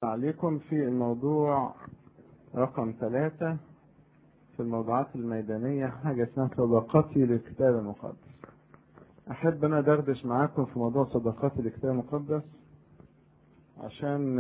عليكم في الموضوع رقم ثلاثة في الموضوعات الميدانية حاجة اسمها صداقتي للكتاب المقدس أحب أنا أدردش معاكم في موضوع صداقتي للكتاب المقدس عشان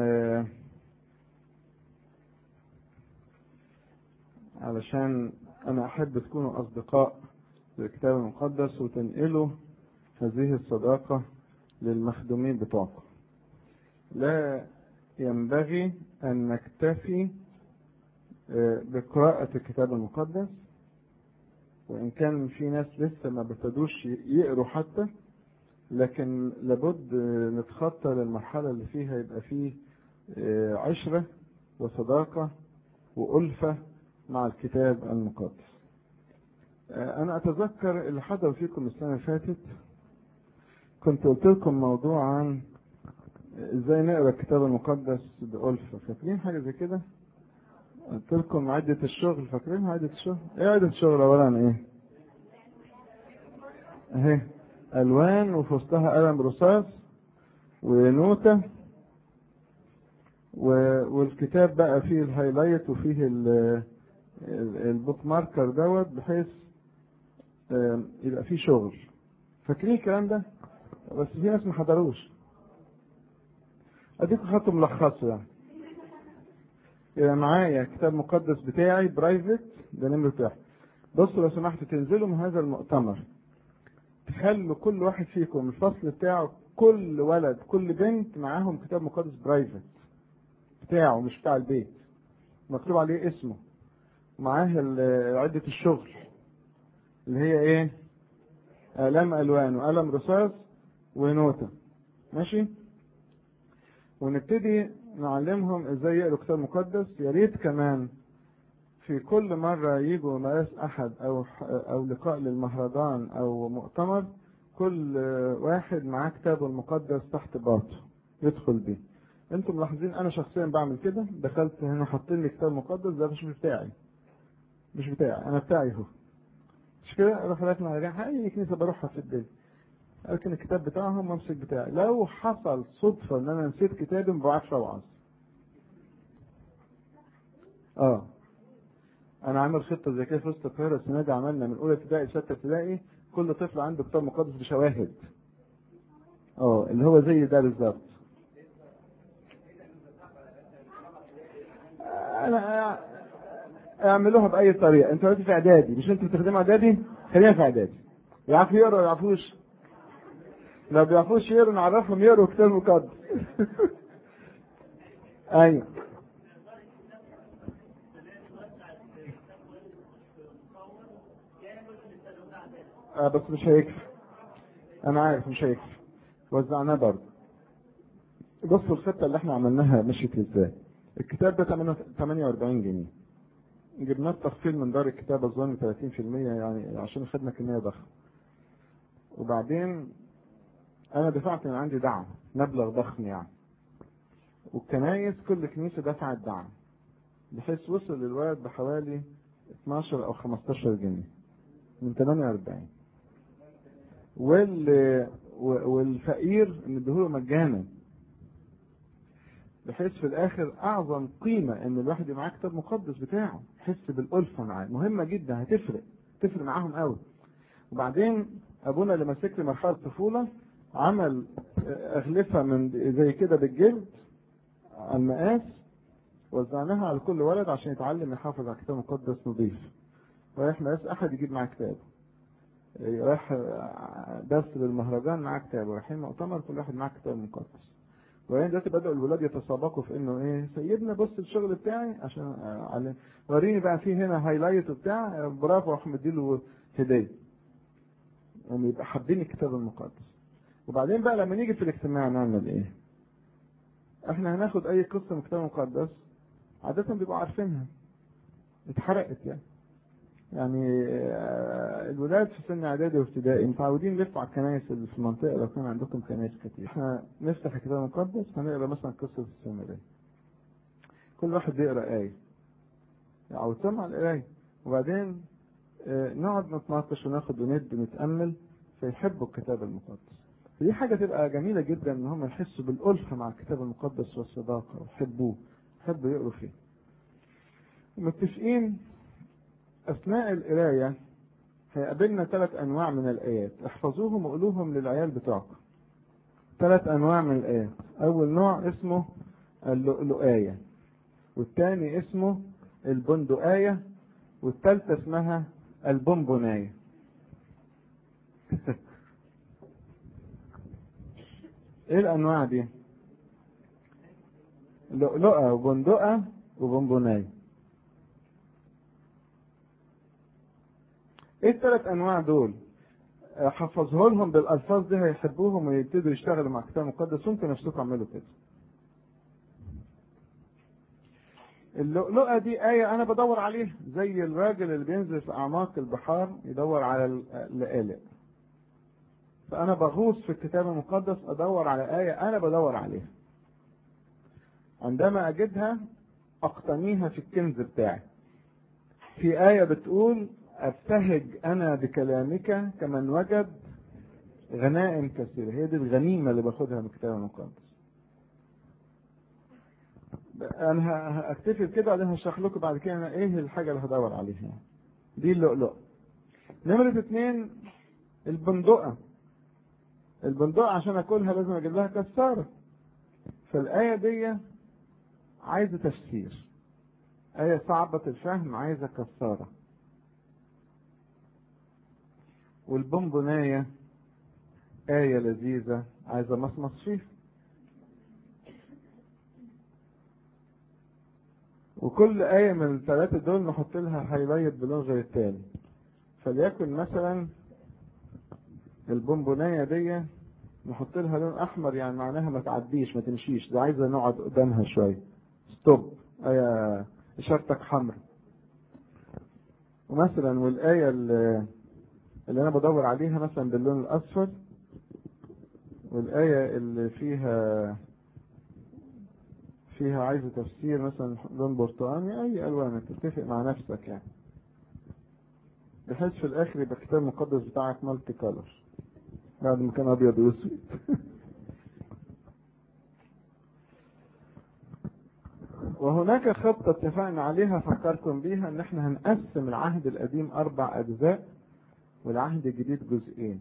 علشان أنا أحب تكونوا أصدقاء للكتاب المقدس وتنقلوا هذه الصداقة للمخدومين بتوعكم لا ينبغي أن نكتفي بقراءة الكتاب المقدس وإن كان في ناس لسه ما ابتدوش يقروا حتى لكن لابد نتخطى للمرحلة اللي فيها يبقى فيه عشرة وصداقة وألفة مع الكتاب المقدس أنا أتذكر اللي حضر فيكم السنة اللي فاتت كنت قلت لكم موضوع عن ازاي نقرا الكتاب المقدس بألفة فاكرين حاجة زي كده؟ قلت لكم عدة الشغل فاكرين عدة الشغل؟ ايه عدة الشغل عبارة عن ايه؟ اهي ألوان وفي وسطها قلم رصاص ونوتة والكتاب بقى فيه الهايلايت وفيه البوك ماركر دوت بحيث يبقى فيه شغل فاكرين الكلام ده؟ بس في ناس ما حضروش اديكم خط ملخصه يعني يبقى معايا كتاب مقدس بتاعي برايفت ده نمرة واحد بصوا لو سمحتوا تنزلوا من هذا المؤتمر تخلوا كل واحد فيكم الفصل بتاعه كل ولد كل بنت معاهم كتاب مقدس برايفت بتاعه مش بتاع البيت مكتوب عليه اسمه معاه عدة الشغل اللي هي ايه؟ قلم الوان وقلم رصاص ونوتة ماشي؟ ونبتدي نعلمهم ازاي يقروا كتاب مقدس يا ريت كمان في كل مرة يجوا مقاس أحد أو أو لقاء للمهرجان أو مؤتمر كل واحد معاه كتابه المقدس تحت باطه يدخل بيه. أنتم ملاحظين أنا شخصيا بعمل كده دخلت هنا حاطين لي كتاب مقدس ده مش بتاعي. مش بتاعي أنا بتاعي هو. مش كده أروح رايح أي كنيسة بروحها في الدنيا. لكن الكتاب بتاعهم وامسك بتاعي لو حصل صدفة ان انا نسيت كتابي ما بعرفش اوعظ اه انا عامل خطة زي كده في وسط القاهرة السنة دي عملنا من اولى ابتدائي لستة ابتدائي كل طفل عنده كتاب مقدس بشواهد اه اللي هو زي ده بالظبط انا اعملوها باي طريقه انتوا دلوقتي في اعدادي مش انتوا بتخدموا اعدادي خلينا في اعدادي يعرفوا يقروا ولا يعرفوش لو بيعرفوش يقروا نعرفهم يقروا كتاب مقدس ايوه آه بس مش هيكفي انا عارف مش هيكفي وزعناه برضه بصوا الخطه اللي احنا عملناها مشيت ازاي الكتاب ده 48 جنيه جبناه التخفيض من دار الكتاب اظن 30% يعني عشان خدنا كميه ضخمه وبعدين انا دفعت من عندي دعم مبلغ ضخم يعني والكنايس كل كنيسة دفعت دعم بحيث وصل للولد بحوالي 12 او 15 جنيه من 48 وال والفقير نديهوله مجانا بحيث في الاخر اعظم قيمة ان الواحد يبقى معاه كتاب مقدس بتاعه يحس بالالفة معاه مهمة جدا هتفرق تفرق معاهم قوي وبعدين ابونا اللي ماسك لي مرحلة الطفولة عمل أغلفة من زي كده بالجلد على المقاس وزعناها على كل ولد عشان يتعلم يحافظ على كتاب مقدس نظيف رايح مقاس أحد يجيب معاه كتاب رايح درس للمهرجان معاه كتاب رايحين مؤتمر كل واحد معاه كتاب مقدس وبعدين دلوقتي بدأوا الولاد يتسابقوا في انه ايه سيدنا بص الشغل بتاعي عشان على وريني بقى في هنا هايلايت وبتاع برافو اروح مديله هديه يعني يبقى حابين الكتاب المقدس وبعدين بقى لما نيجي في الاجتماع نعمل ايه احنا هناخد اي قصه من الكتاب المقدس عاده بيبقوا عارفينها اتحرقت يعني يعني الولاد في سن اعدادي وابتدائي متعودين يلفوا على الكنائس اللي في المنطقه لو كان عندكم كنائس كتير احنا نفتح الكتاب المقدس هنقرا مثلا قصه السامريه كل واحد يقرا ايه او سمع القرايه وبعدين نقعد نتناقش وناخد وند نتامل فيحبوا الكتاب المقدس دي حاجة تبقى جميلة جدا ان هم يحسوا بالألفة مع الكتاب المقدس والصداقة ويحبوه يحبوا يقروا فيه متفقين أثناء القراية هيقابلنا ثلاث أنواع من الآيات احفظوهم وقولوهم للعيال بتوعكم ثلاث أنواع من الآيات أول نوع اسمه اللؤلؤآية والثاني اسمه البندقاية والثالثة اسمها البونبوناية ايه الانواع دي لؤلؤة وبندقة وبونبوناية ايه الثلاث انواع دول حفظه لهم بالالفاظ دي هيحبوهم ويبتدوا يشتغلوا مع الكتاب المقدس وانتوا نفسكم اعملوا كده اللؤلؤة دي آية أنا بدور عليها زي الراجل اللي بينزل في أعماق البحار يدور على اللآلئ فأنا بغوص في الكتاب المقدس أدور على آية أنا بدور عليها عندما أجدها أقتنيها في الكنز بتاعي في آية بتقول أبتهج أنا بكلامك كمن وجد غنائم كثيرة هي دي الغنيمة اللي باخدها من الكتاب المقدس انا هكتفي بكده وبعدين هشرح لكم بعد كده انا ايه الحاجه اللي هدور عليها دي اللؤلؤه نمرة اتنين البندقة البندقة عشان اكلها لازم اجيب لها كسارة فالآية دي عايزة تفسير آية صعبة الفهم عايزة كسارة والبونبوناية آية لذيذة عايزة مصمص فيه وكل آية من الثلاثة دول نحط لها هايلايت بلون غير التاني فليكن مثلا البونبوناية دي نحط لها لون أحمر يعني معناها ما تعديش ما تمشيش دي عايزة نقعد قدامها شوية ستوب آية إشارتك حمر ومثلا والآية اللي, اللي أنا بدور عليها مثلا باللون الأصفر والآية اللي فيها فيها عايزة تفسير مثلا لون برتقاني أي ألوان تتفق مع نفسك يعني بحيث في الآخر يبقى الكتاب المقدس بتاعك مالتي كولر بعد ما كان أبيض وأسود وهناك خطة اتفقنا عليها فكركم بيها ان احنا هنقسم العهد القديم اربع اجزاء والعهد الجديد جزئين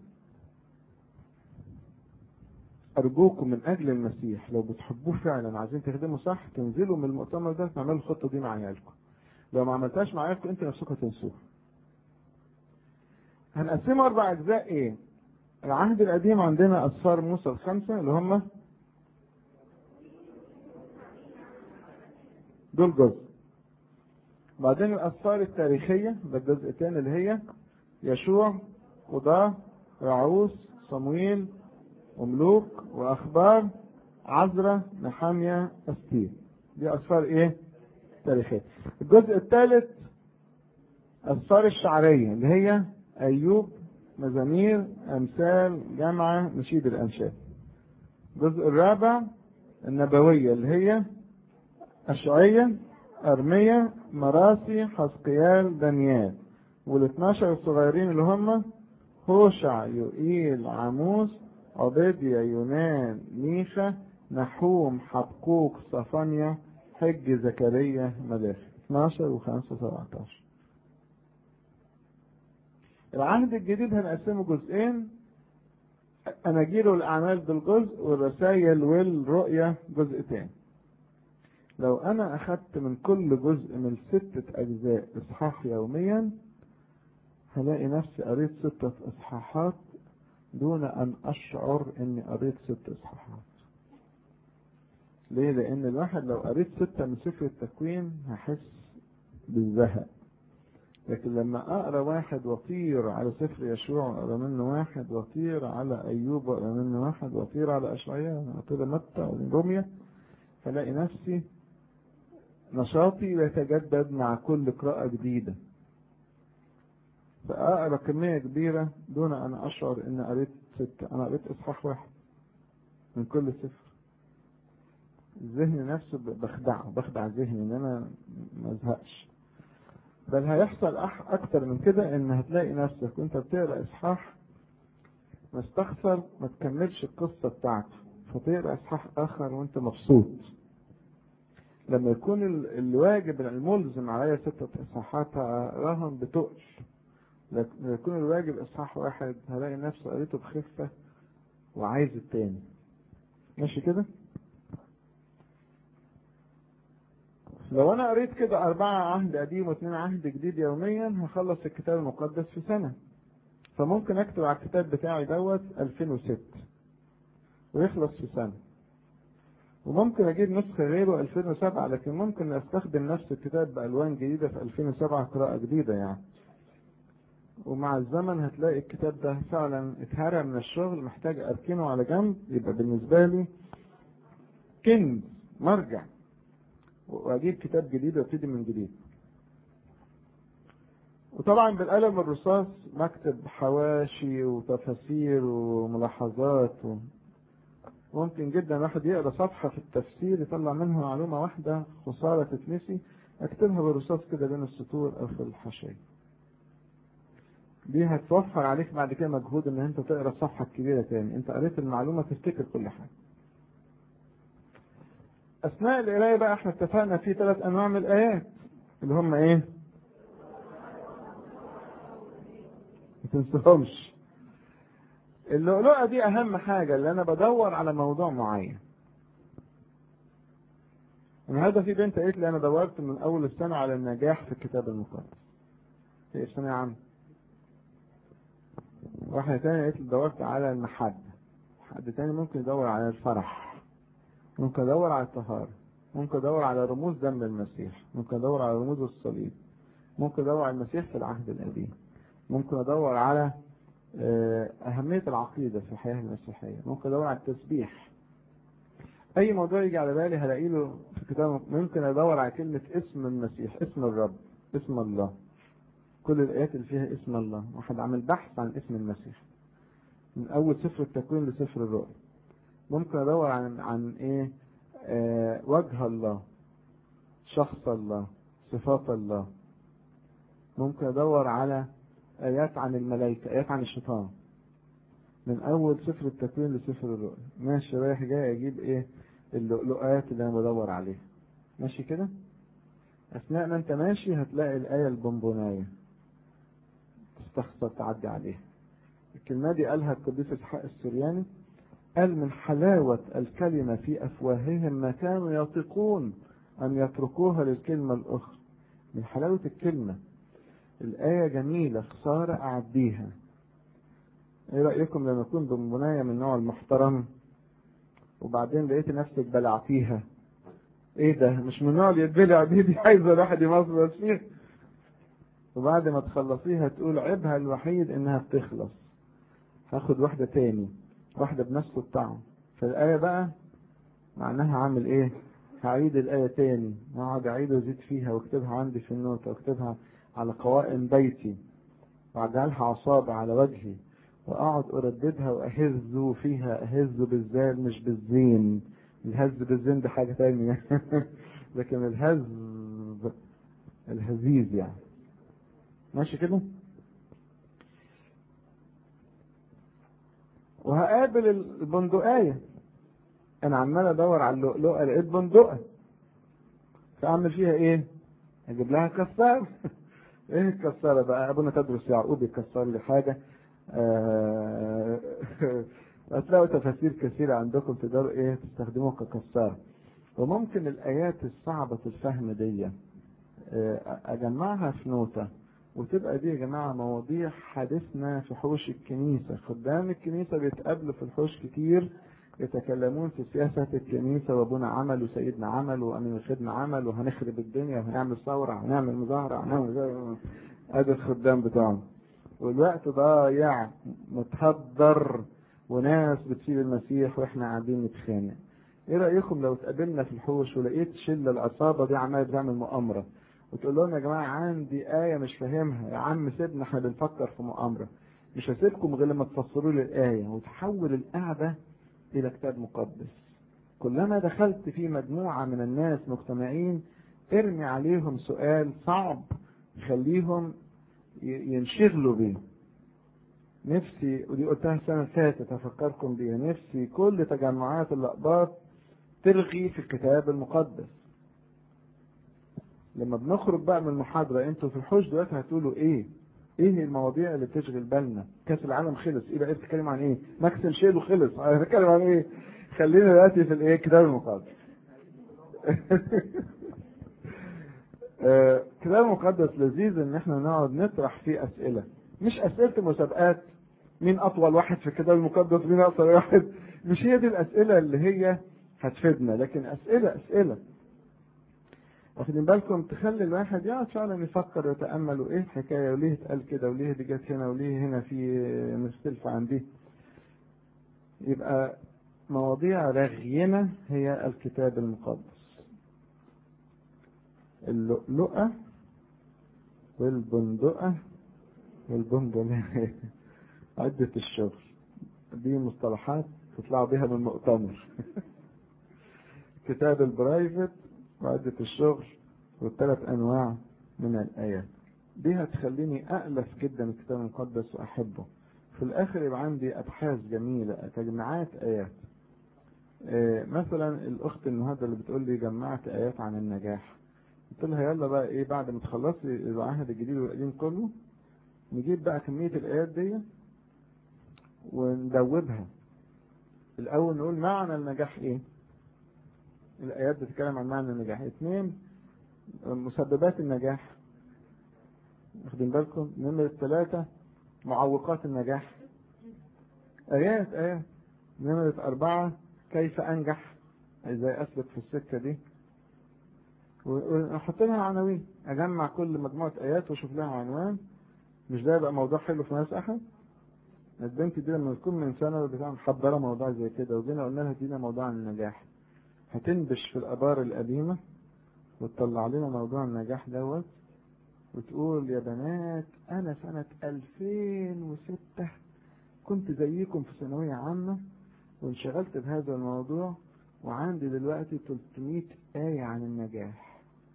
ارجوكم من اجل المسيح لو بتحبوه فعلا عايزين تخدموا صح تنزلوا من المؤتمر ده تعملوا الخطه دي مع عيالكم لو ما عملتهاش مع عيالكم انتوا نفسكم هتنسوها هنقسمه اربع اجزاء ايه العهد القديم عندنا اسفار موسى الخمسه اللي هم دول جزء بعدين الاسفار التاريخيه ده الجزء الثاني اللي هي يشوع قضاه رعوس صمويل وملوك واخبار عزرة نحامية استير دي اسفار ايه تاريخية الجزء الثالث اسفار الشعرية اللي هي ايوب مزامير امثال جامعة نشيد الانشاد الجزء الرابع النبوية اللي هي أشعية أرمية مراسي حسقيال دانيال والاثناشر الصغيرين اللي هم هوشع يوئيل عاموس عبيديا يونان ميخا نحوم حبقوق صفانيا حج زكريا ملاخي 12 و5 17 العهد الجديد هنقسمه جزئين أناجيل والأعمال بالجزء والرسائل والرؤية جزء تاني لو أنا أخدت من كل جزء من ستة أجزاء إصحاح يوميا هلاقي نفسي قريت ستة إصحاحات دون أن أشعر إني قريت ست إصحاحات. ليه؟ لأن الواحد لو قريت ستة من سفر التكوين هحس بالزهق. لكن لما أقرأ واحد وأطير على سفر يشوع وأقرأ منه واحد وأطير على أيوب وأقرأ منه واحد وأطير على أشعياء وأطير متى ورمية فلاقي نفسي نشاطي يتجدد مع كل قراءة جديدة. فأقرأ كمية كبيرة دون أن أشعر إن قريت ستة أنا قريت إصحاح واحد من كل سفر الذهن نفسه بخدعه بخدع ذهني إن أنا ما أزهقش بل هيحصل أح أكتر من كده إن هتلاقي نفسك وأنت بتقرأ إصحاح مستخسر ما تكملش القصة بتاعته فتقرأ إصحاح آخر وأنت مبسوط لما يكون الواجب الملزم عليا ستة إصحاحات أقراهم بتقل لما يكون الواجب إصحاح واحد هلاقي نفسي قريته بخفة وعايز التاني ماشي كده؟ لو انا قريت كده أربعة عهد قديم واثنين عهد جديد يوميا هخلص الكتاب المقدس في سنة فممكن اكتب على الكتاب بتاعي دوت 2006 ويخلص في سنة وممكن اجيب نسخة غيره 2007 لكن ممكن استخدم نفس الكتاب بألوان جديدة في 2007 قراءة جديدة يعني ومع الزمن هتلاقي الكتاب ده فعلا اتهرى من الشغل محتاج اركنه على جنب يبقى بالنسبة لي كنز مرجع واجيب كتاب جديد وابتدي من جديد وطبعا بالقلم الرصاص بكتب حواشي وتفاسير وملاحظات و... ممكن جدا الواحد يقرا صفحة في التفسير يطلع منها معلومة واحدة خسارة تتنسي اكتبها بالرصاص كده بين السطور او في الحاشية دي هتوفر عليك بعد كده مجهود ان انت تقرا الصفحة الكبيرة تاني انت قريت المعلومة تفتكر كل حاجة اثناء القرايه بقى احنا اتفقنا في ثلاث انواع من الايات اللي هم ايه ما تنساهمش اللؤلؤه دي اهم حاجه اللي انا بدور على موضوع معين النهارده في بنت قالت لي انا دورت من اول السنه على النجاح في الكتاب المقدس في السنه يا عم واحده تانية قالت لي دورت على المحبه حد تاني ممكن يدور على الفرح ممكن ادور على الطهارة ممكن ادور على رموز دم المسيح ممكن ادور على رموز الصليب ممكن ادور على المسيح في العهد القديم ممكن ادور على اهمية العقيدة في الحياة المسيحية ممكن ادور على التسبيح اي موضوع يجي على بالي هلاقي له في كتاب ممكن ادور على كلمة اسم المسيح اسم الرب اسم الله كل الايات اللي فيها اسم الله واحد عامل بحث عن اسم المسيح من اول سفر التكوين لسفر الرؤيا ممكن ادور عن عن ايه آه وجه الله شخص الله صفات الله ممكن ادور على ايات عن الملائكه ايات عن الشيطان من اول سفر التكوين لسفر الرؤيا ماشي رايح جاي اجيب ايه اللؤلؤات اللي انا بدور عليها ماشي كده اثناء ما انت ماشي هتلاقي الايه البونبونايه تستخسر تعدي عليها الكلمه دي قالها القديس اسحاق السرياني قال من حلاوة الكلمة في أفواههم ما كانوا يطيقون أن يتركوها للكلمة الأخرى من حلاوة الكلمة الآية جميلة خسارة أعديها إيه رأيكم لما يكون بنبناية من النوع المحترم وبعدين لقيت نفسك بلعتيها إيه ده مش من النوع اللي يتبلع دي دي عايزة الواحد يمصر فيها وبعد ما تخلصيها تقول عيبها الوحيد إنها بتخلص هاخد واحدة تاني واحدة بنفس الطعم فالآية بقى معناها عامل ايه هعيد الآية تاني اقعد اعيد وازيد فيها واكتبها عندي في النوتة واكتبها على قوائم بيتي واعدها لها عصابة على وجهي واقعد ارددها واهز فيها اهز بالزال مش بالزين الهز بالزين ده حاجة تانية لكن الهز الهزيز يعني ماشي كده وهقابل البندقية انا عمال ادور على اللؤلؤة لقيت بندقة فاعمل فيها ايه اجيب لها كسار ايه الكسارة بقى ابونا تدرس يعقوب يكسر لي حاجة آه هتلاقوا تفاسير كثيرة عندكم تقدروا ايه تستخدموها ككسار وممكن الايات الصعبة الفهم دي آه اجمعها في نوتة وتبقى دي يا جماعة مواضيع حديثنا في حوش الكنيسة خدام الكنيسة بيتقابلوا في الحوش كتير يتكلمون في سياسة الكنيسة وابونا عمل وسيدنا عمل وامين الخدمة عمل وهنخرب الدنيا وهنعمل ثورة هنعمل مظاهرة هنعمل ادي الخدام بتاعهم والوقت ضايع متهدر وناس بتسيب المسيح واحنا قاعدين نتخانق ايه رايكم لو اتقابلنا في الحوش ولقيت شله العصابه دي عماله بتعمل مؤامره وتقول لهم يا جماعه عندي ايه مش فاهمها يا عم سيبنا احنا بنفكر في مؤامره مش هسيبكم غير لما تفسروا لي الايه وتحول القعده الى كتاب مقدس كلما دخلت في مجموعه من الناس مجتمعين ارمي عليهم سؤال صعب خليهم ينشغلوا بيه نفسي ودي قلتها السنة اللي فاتت هفكركم بيها نفسي كل تجمعات الأقباط تلغي في الكتاب المقدس لما بنخرج بقى من المحاضرة انتوا في الحوش دلوقتي هتقولوا ايه؟ ايه المواضيع اللي بتشغل بالنا؟ كأس العالم خلص، ايه بقى بتتكلم عن ايه؟ ماكس شيلو خلص، هنتكلم عن ايه؟ خلينا دلوقتي في الايه؟ الكتاب المقدس. الكتاب المقدس لذيذ ان احنا نقعد نطرح فيه اسئله مش اسئله مسابقات مين اطول واحد في الكتاب المقدس مين اقصر واحد مش هي دي الاسئله اللي هي هتفيدنا لكن اسئله اسئله واخدين بالكم تخلي الواحد يقعد فعلا يفكر ويتامل وايه الحكايه وليه اتقال كده وليه دي جت هنا وليه هنا في مختلفه عن دي يبقى مواضيع رغينه هي الكتاب المقدس اللؤلؤة والبندقة والبندقة عدة الشغل دي مصطلحات تطلعوا بيها من المؤتمر كتاب البرايفت وعدة الشغل والثلاث أنواع من الآيات دي هتخليني أألف جدا الكتاب المقدس وأحبه في الآخر يبقى عندي أبحاث جميلة تجمعات آيات إيه مثلا الأخت النهاردة اللي بتقول لي جمعت آيات عن النجاح قلت لها يلا بقى ايه بعد ما تخلصي العهد الجديد والقديم كله نجيب بقى كمية الآيات دي وندوبها الأول نقول معنى النجاح ايه الآيات بتتكلم عن معنى النجاح اثنين مسببات النجاح واخدين بالكم نمرة ثلاثة معوقات النجاح آيات آيات نمرة أربعة كيف أنجح ازاي أسلك في السكة دي ونحط لها عناوين اجمع كل مجموعه ايات واشوف لها عنوان مش ده يبقى موضوع حلو في ناس احد البنت دي لما تكون من سنه بتاع محضره موضوع زي كده وجينا قلنا لها دينا موضوع عن النجاح هتنبش في الابار القديمه وتطلع لنا موضوع النجاح دوت وتقول يا بنات انا سنه 2006 كنت زيكم في ثانويه عامه وانشغلت بهذا الموضوع وعندي دلوقتي 300 آية عن النجاح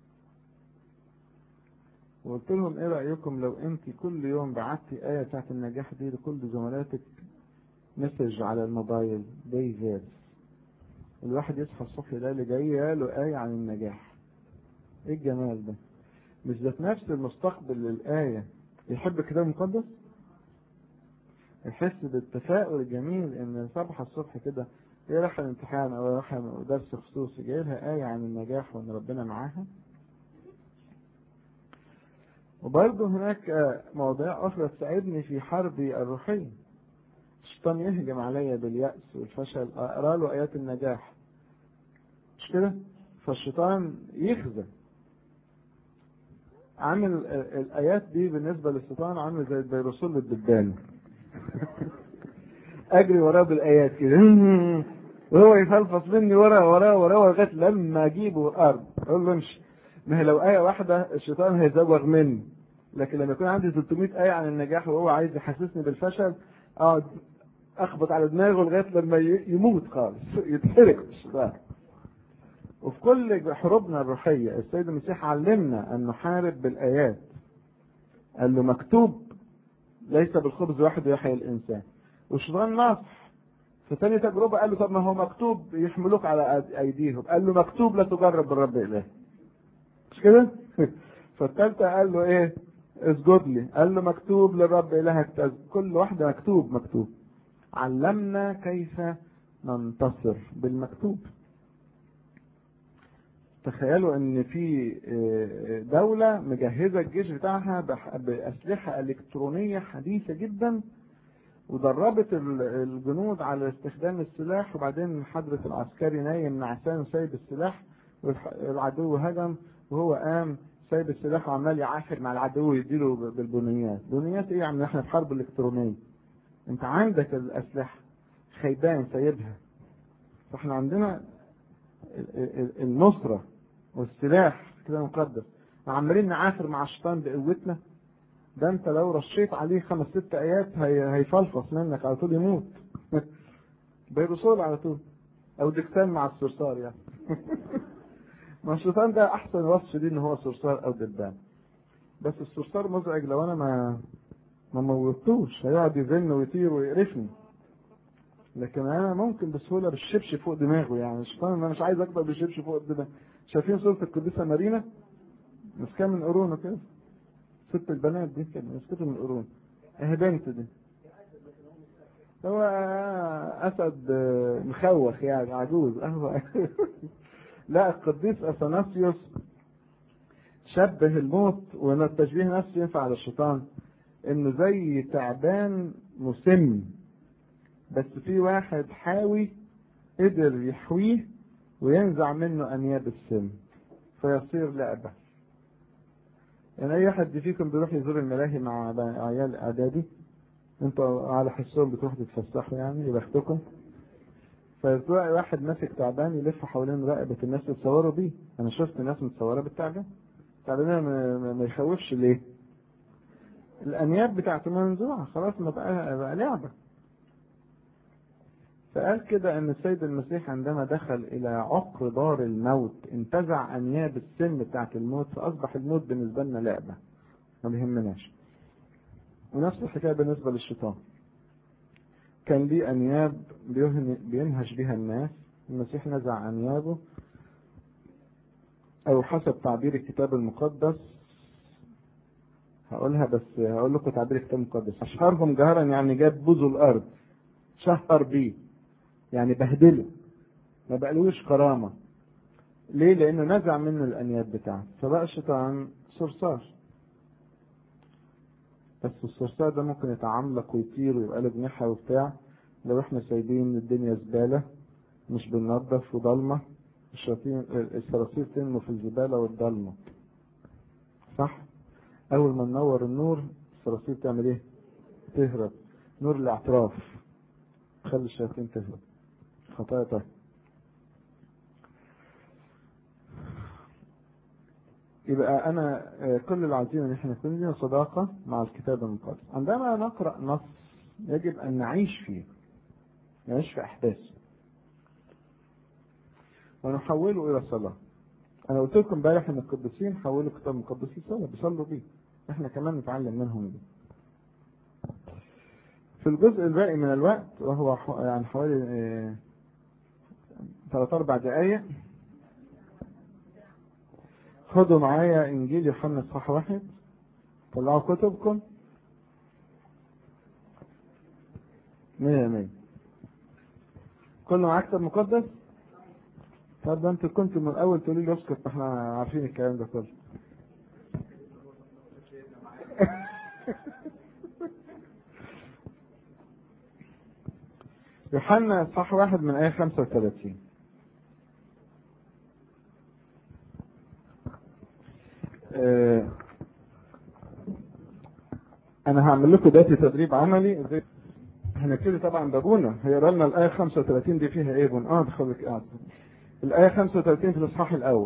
وقلت لهم ايه رأيكم لو انت كل يوم بعتي آية بتاعت النجاح دي لكل زملاتك مسج على الموبايل داي فيرس الواحد يصحى الصبح ده اللي جاي له آية عن النجاح ايه الجمال ده مش ذات نفس المستقبل للآية يحب الكتاب المقدس يحس بالتفاؤل الجميل ان صبح الصبح كده هي رايحة الامتحان او رايحة درس خصوصي جاي لها آية عن النجاح وان ربنا معاها وبرضه هناك مواضيع أخرى تساعدني في حربي الروحية الشيطان يهجم عليا باليأس والفشل أقرأ له آيات النجاح مش كده؟ فالشيطان يخزى عامل الآيات دي بالنسبة للشيطان عامل زي الفيروسول للدبان أجري وراه بالآيات كده وهو يفلفص مني ورا وراه وراه لغاية لما أجيبه الأرض أقول له امشي ما هي لو آية واحدة الشيطان هيزوغ مني لكن لما يكون عندي 300 آية عن النجاح وهو عايز يحسسني بالفشل أقعد أخبط على دماغه لغاية لما يموت خالص يتحرق الشيطان وفي كل حروبنا الروحية السيد المسيح علمنا أن نحارب بالآيات قال له مكتوب ليس بالخبز وحده يحيى الإنسان والشيطان ناصح في ثاني تجربة قال له طب ما هو مكتوب يحملوك على أيديهم قال له مكتوب لا تجرب بالرب إله مش كده؟ فالثالثة قال له إيه؟ اسجد لي قال له مكتوب للرب إلهك تسجد كل واحدة مكتوب مكتوب علمنا كيف ننتصر بالمكتوب تخيلوا ان في دولة مجهزة الجيش بتاعها بأسلحة إلكترونية حديثة جدا ودربت الجنود على استخدام السلاح وبعدين حضرة العسكري نايم نعسان سايب السلاح والعدو هجم وهو قام سايب السلاح وعمال يعافر مع العدو يديله بالبنيات بنيات ايه عم احنا في حرب الكترونية انت عندك الاسلحة خيبان سايبها فاحنا عندنا النصرة والسلاح كده مقدس عمالين نعافر مع الشيطان بقوتنا ده انت لو رشيت عليه خمس ست ايات هي هيفلفص منك على طول يموت بيروسول على طول او دكتان مع الصرصار يعني ما الشيطان ده احسن وصف ليه ان هو صرصار او دبان بس الصرصار مزعج لو انا ما ما موتوش هيقعد يزن ويطير ويقرفني لكن انا ممكن بسهوله بالشبش فوق دماغه يعني الشيطان انا مش عايز اكبر بالشبش فوق دماغه شايفين صوره القديسه مارينا مسكها من قرونه كده ست البنات دي كده مسكتها من قرون اهي بنت دي هو اسد مخوخ يعني عجوز هو لا القديس اثناسيوس شبه الموت وان التشبيه نفسه ينفع على الشيطان انه زي تعبان مسم بس في واحد حاوي قدر يحويه وينزع منه انياب السم فيصير لعبه يعني اي حد فيكم بيروح يزور الملاهي مع عيال اعدادي انتوا على حسهم بتروحوا تتفسحوا يعني يبختكم فتلاقي واحد ماسك تعبان يلف حوالين رقبة الناس يتصوروا بيه انا شفت ناس متصورة بالتعبان التعبان ما يخوفش ليه الانياب بتاعته منزوعة خلاص ما بقى, بقى لعبة فقال كده ان السيد المسيح عندما دخل الى عقر دار الموت انتزع انياب السم بتاعت الموت فاصبح الموت بالنسبة لنا لعبة ما بيهمناش ونفس الحكاية بالنسبة للشيطان كان ليه أنياب بينهش بها الناس المسيح نزع أنيابه أو حسب تعبير الكتاب المقدس هقولها بس هقول لكم تعبير الكتاب المقدس أشهرهم جهرا يعني جاب بوزه الأرض شهر بيه يعني بهدله ما بقلوش كرامة ليه؟ لأنه نزع منه الأنياب بتاعته فبقى الشيطان صرصار بس الصرصار ده ممكن يتعملق ويطير ويبقى له جناحة وبتاع لو احنا سايبين الدنيا زبالة مش بننظف وضلمة الشياطين الصراصير تنمو في الزبالة والضلمة صح؟ أول ما ننور النور الصراصير تعمل إيه؟ تهرب نور الاعتراف خلي الشياطين تهرب خطايا طيب يبقى انا كل اللي عايزينه ان احنا يكون لنا صداقه مع الكتاب المقدس عندما نقرا نص يجب ان نعيش فيه نعيش في احداثه ونحوله الى صلاه انا قلت لكم امبارح ان القديسين حولوا الكتاب المقدس لصلاه بيصلوا بيه احنا كمان نتعلم منهم دي في الجزء الباقي من الوقت وهو يعني حوالي ثلاث اربع دقائق خدوا معايا انجيل يوحنا اصحاح واحد طلعوا كتبكم مية مية كله معاك كتاب مقدس طب ده انتوا كنتوا من الاول تقولوا لي اسكت احنا عارفين الكلام ده كله يوحنا اصحاح واحد من ايه 35 آه انا هعمل لكم دلوقتي تدريب عملي ازاي هنبتدي طبعا بابونا هيقرا لنا الايه 35 دي فيها ايه بن اه دخلك قاعد الايه 35 في الاصحاح الاول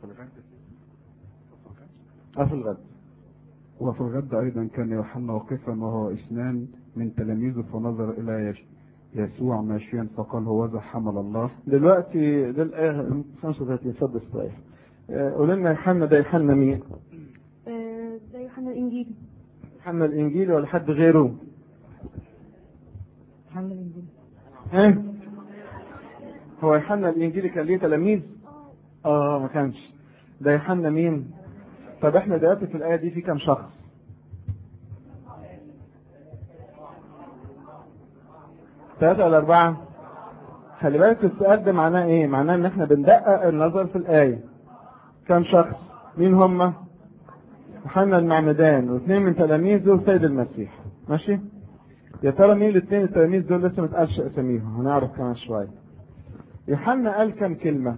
اه في الغد وفي الغد أيضا كان يوحنا واقفا وهو اثنان من تلاميذه فنظر إلى يسوع ماشيا فقال هوذا حمل الله دلوقتي ده الايه 35 اتفضل الصحيح قول لنا يوحنا ده يوحنا مين؟ ده يوحنا الانجيلي يوحنا الانجيلي ولا حد غيره؟ يوحنا الانجيلي ها؟ هو يوحنا الانجيلي كان ليه تلاميذ؟ اه ما كانش ده يوحنا مين؟ طب احنا دلوقتي في الايه دي في كام شخص؟ ثلاثة ولا أربعة؟ خلي بالك السؤال ده معناه إيه؟ معناه إن إحنا بندقق النظر في الآية. كم شخص؟ مين هم؟ يوحنا المعمدان واثنين من تلاميذه وسيد المسيح. ماشي؟ يا ترى مين الاثنين التلاميذ دول لسه ما اتقالش أساميهم، هنعرف كمان شوية. يوحنا قال كم كلمة؟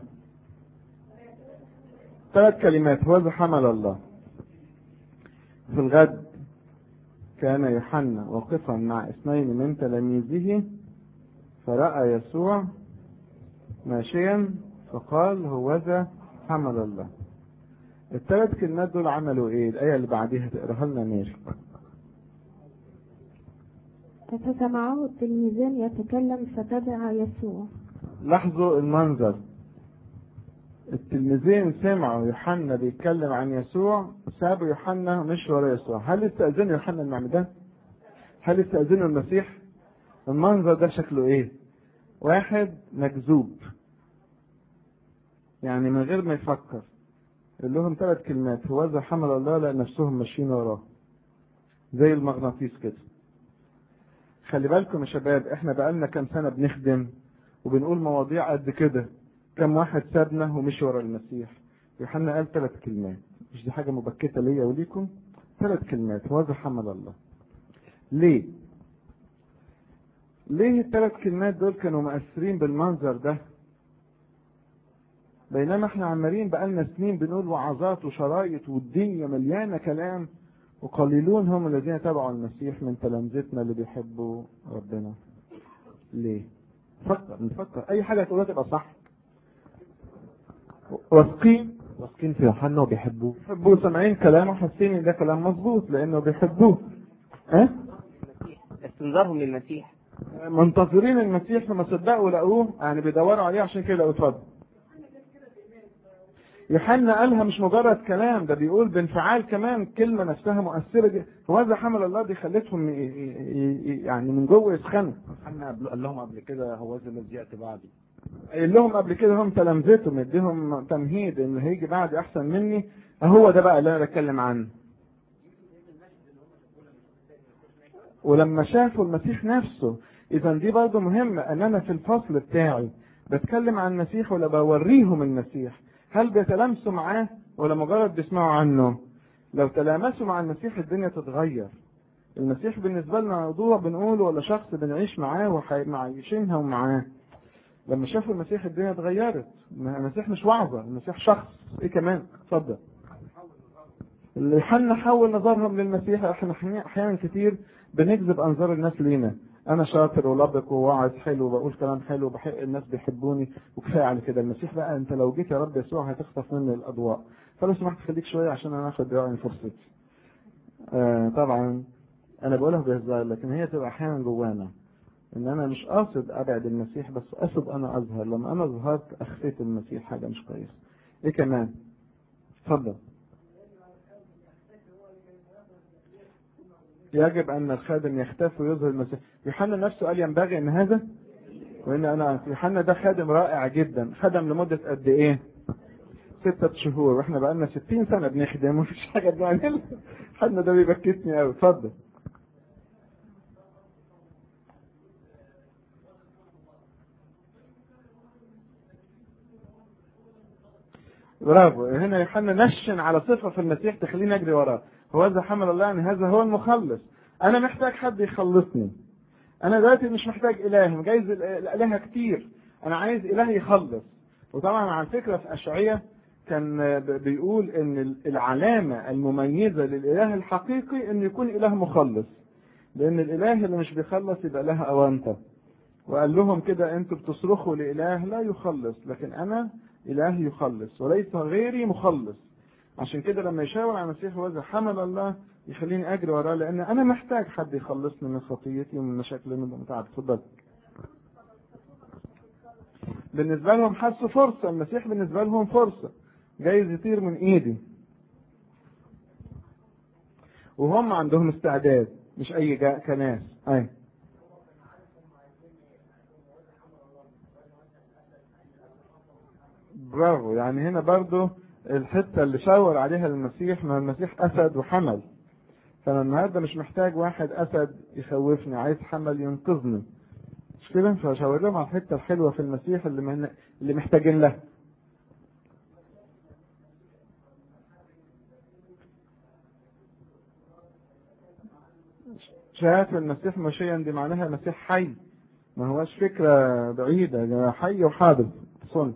ثلاث كلمات هو حمل الله. في الغد كان يوحنا واقفا مع اثنين من تلاميذه فرأى يسوع ماشيا فقال هوذا حمل الله الثلاث كلمات دول عملوا ايه الآية اللي بعديها تقراها لنا ميري فسمعه التلميذان يتكلم فتبع يسوع لاحظوا المنظر التلميذين سمعوا يوحنا بيتكلم عن يسوع سابوا يوحنا مش ورا يسوع هل استأذن يوحنا المعمدان؟ هل استأذنوا المسيح؟ المنظر ده شكله ايه؟ واحد مجذوب يعني من غير ما يفكر يقول لهم ثلاث كلمات هوذا حمل الله لأن نفسهم ماشيين وراه زي المغناطيس كده خلي بالكم يا شباب احنا بقالنا كام سنة بنخدم وبنقول مواضيع قد كده كم واحد سابنا ومشي ورا المسيح يوحنا قال ثلاث كلمات مش دي حاجة مبكتة ليا وليكم ثلاث كلمات هوذا حمل الله ليه ليه الثلاث كلمات دول كانوا مؤثرين بالمنظر ده بينما احنا عمالين بقالنا سنين بنقول وعظات وشرايط والدنيا مليانه كلام وقليلون هم الذين تبعوا المسيح من تلامذتنا اللي بيحبوا ربنا ليه فكر نفكر اي حاجه تقولها تبقى صح واثقين واثقين في يوحنا وبيحبوه بيحبوه سامعين كلامه حاسين ان ده كلام مظبوط لانه بيحبوه اه استنذارهم للمسيح منتظرين المسيح لما صدقوا لقوه يعني بيدوروا عليه عشان كده لقوه اتفضل يوحنا قالها مش مجرد كلام ده بيقول بانفعال كمان كلمه نفسها مؤثره جدا وهذا حمل الله دي خلتهم ي- ي- ي- يعني من جوه يسخنوا يوحنا قبل- قال لهم قبل كده هو ذا الذي ياتي بعدي قايل لهم قبل كده هم تلامذته مديهم تمهيد ان هيجي بعد احسن مني هو ده بقى اللي انا بتكلم عنه ولما شافوا المسيح نفسه اذا دي برضه مهمه ان انا في الفصل بتاعي بتكلم عن المسيح ولا بوريهم المسيح هل بيتلامسوا معاه ولا مجرد بيسمعوا عنه لو تلامسوا مع المسيح الدنيا تتغير المسيح بالنسبه لنا موضوع بنقوله ولا شخص بنعيش معاه وعايشينها ومعاه لما شافوا المسيح الدنيا اتغيرت المسيح مش وعظة المسيح شخص ايه كمان اتفضل اللي يوحنا حول نظرهم للمسيح احنا احيانا كتير بنجذب انظار الناس لينا انا شاطر ولبق وواعظ حلو وبقول كلام حلو وبحق الناس بيحبوني وكفايه على كده المسيح بقى انت لو جيت يا رب يسوع هتخطف مني الاضواء فلو سمحت خليك شويه عشان انا اخد يعني فرصتي آه طبعا انا بقولها بهزار لكن هي تبقى احيانا جوانا ان انا مش قاصد ابعد المسيح بس قاصد انا اظهر لما انا ظهرت اخفيت المسيح حاجه مش كويسه ايه كمان اتفضل يجب ان الخادم يختفي ويظهر المسيح يوحنا نفسه قال ينبغي ان هذا وان انا يوحنا ده خادم رائع جدا خدم لمده قد ايه ستة شهور واحنا بقالنا 60 سنة بنخدم ومفيش حاجة بنعملها حنا ده بيبكتني قوي اتفضل برافو هنا يوحنا نشن على صفة في المسيح تخليني اجري وراه هو ذا حمل الله يعني هذا هو المخلص انا محتاج حد يخلصني انا دلوقتي مش محتاج اله جايز ال- الالهه كتير انا عايز اله يخلص وطبعا على فكره في اشعياء كان ب- بيقول ان ال- العلامه المميزه للاله الحقيقي انه يكون اله مخلص لان الاله اللي مش بيخلص يبقى اله اوانطه وقال لهم كده انتوا بتصرخوا لاله لا يخلص لكن انا اله يخلص وليس غيري مخلص عشان كده لما يشاور على المسيح وذا حمل الله يخليني اجري وراه لان انا محتاج حد يخلصني من خطيتي ومن مشاكلي ومن متعب اتفضل بالنسبه لهم حسوا فرصه المسيح بالنسبه لهم فرصه جايز يطير من ايدي وهم عندهم استعداد مش اي جا كناس اي برافو يعني هنا برضو الحته اللي شاور عليها المسيح ما المسيح اسد وحمل فانا النهارده مش محتاج واحد اسد يخوفني عايز حمل ينقذني مش كده فشاور لهم على الحته الحلوه في المسيح اللي من اللي محتاجين لها شهادة المسيح مشيا دي معناها مسيح حي ما هوش فكرة بعيدة ده حي وحاضر صن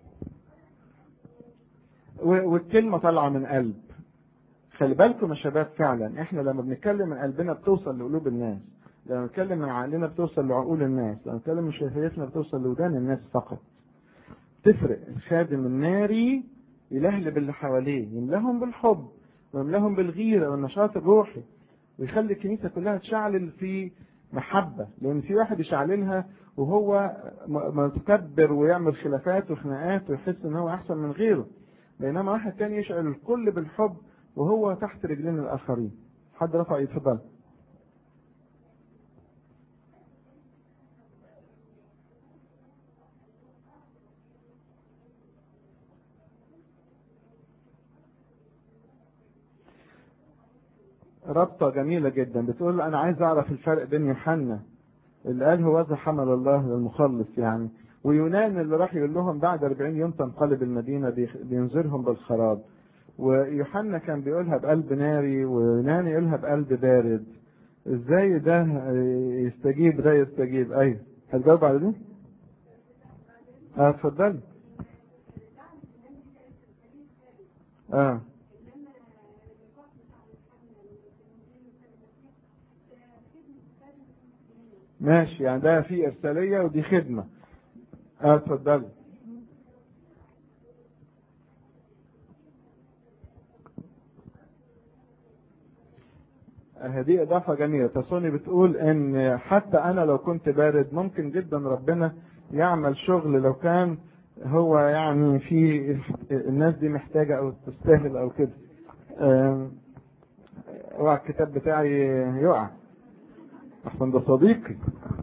و- والكلمة طالعة من قلب خلي بالكم يا شباب فعلا احنا لما بنتكلم من قلبنا بتوصل لقلوب الناس لما بنتكلم من عقلنا بتوصل لعقول الناس لما بنتكلم من شفايفنا بتوصل لودان الناس فقط تفرق الخادم الناري يلهلب اللي حواليه يملاهم بالحب ويملاهم بالغيرة والنشاط الروحي ويخلي الكنيسة كلها تشعلل في محبة لأن في واحد يشعللها وهو م- متكبر ويعمل خلافات وخناقات ويحس إن هو أحسن من غيره بينما واحد تاني يشعل الكل بالحب وهو تحت رجلين الآخرين حد رفع يتفضل رابطة جميلة جدا بتقول أنا عايز أعرف الفرق بين يوحنا اللي قال هو ذا حمل الله للمخلص يعني ويونان اللي راح يقول لهم بعد 40 يوم تنقلب المدينة بيخ- بينذرهم بالخراب ويوحنا كان بيقولها بقلب ناري ويونان يقولها بقلب بارد ازاي ده يستجيب ده يستجيب ايوه هتجاوب على دي؟ اه اتفضلي اه ماشي يعني ده في ارساليه ودي خدمه اه اتفضلي هذه إضافة جميلة تصوني بتقول إن حتى أنا لو كنت بارد ممكن جدا ربنا يعمل شغل لو كان هو يعني في الناس دي محتاجة أو تستاهل أو كده آم، اوعى الكتاب بتاعي يقع أحسن ده صديقي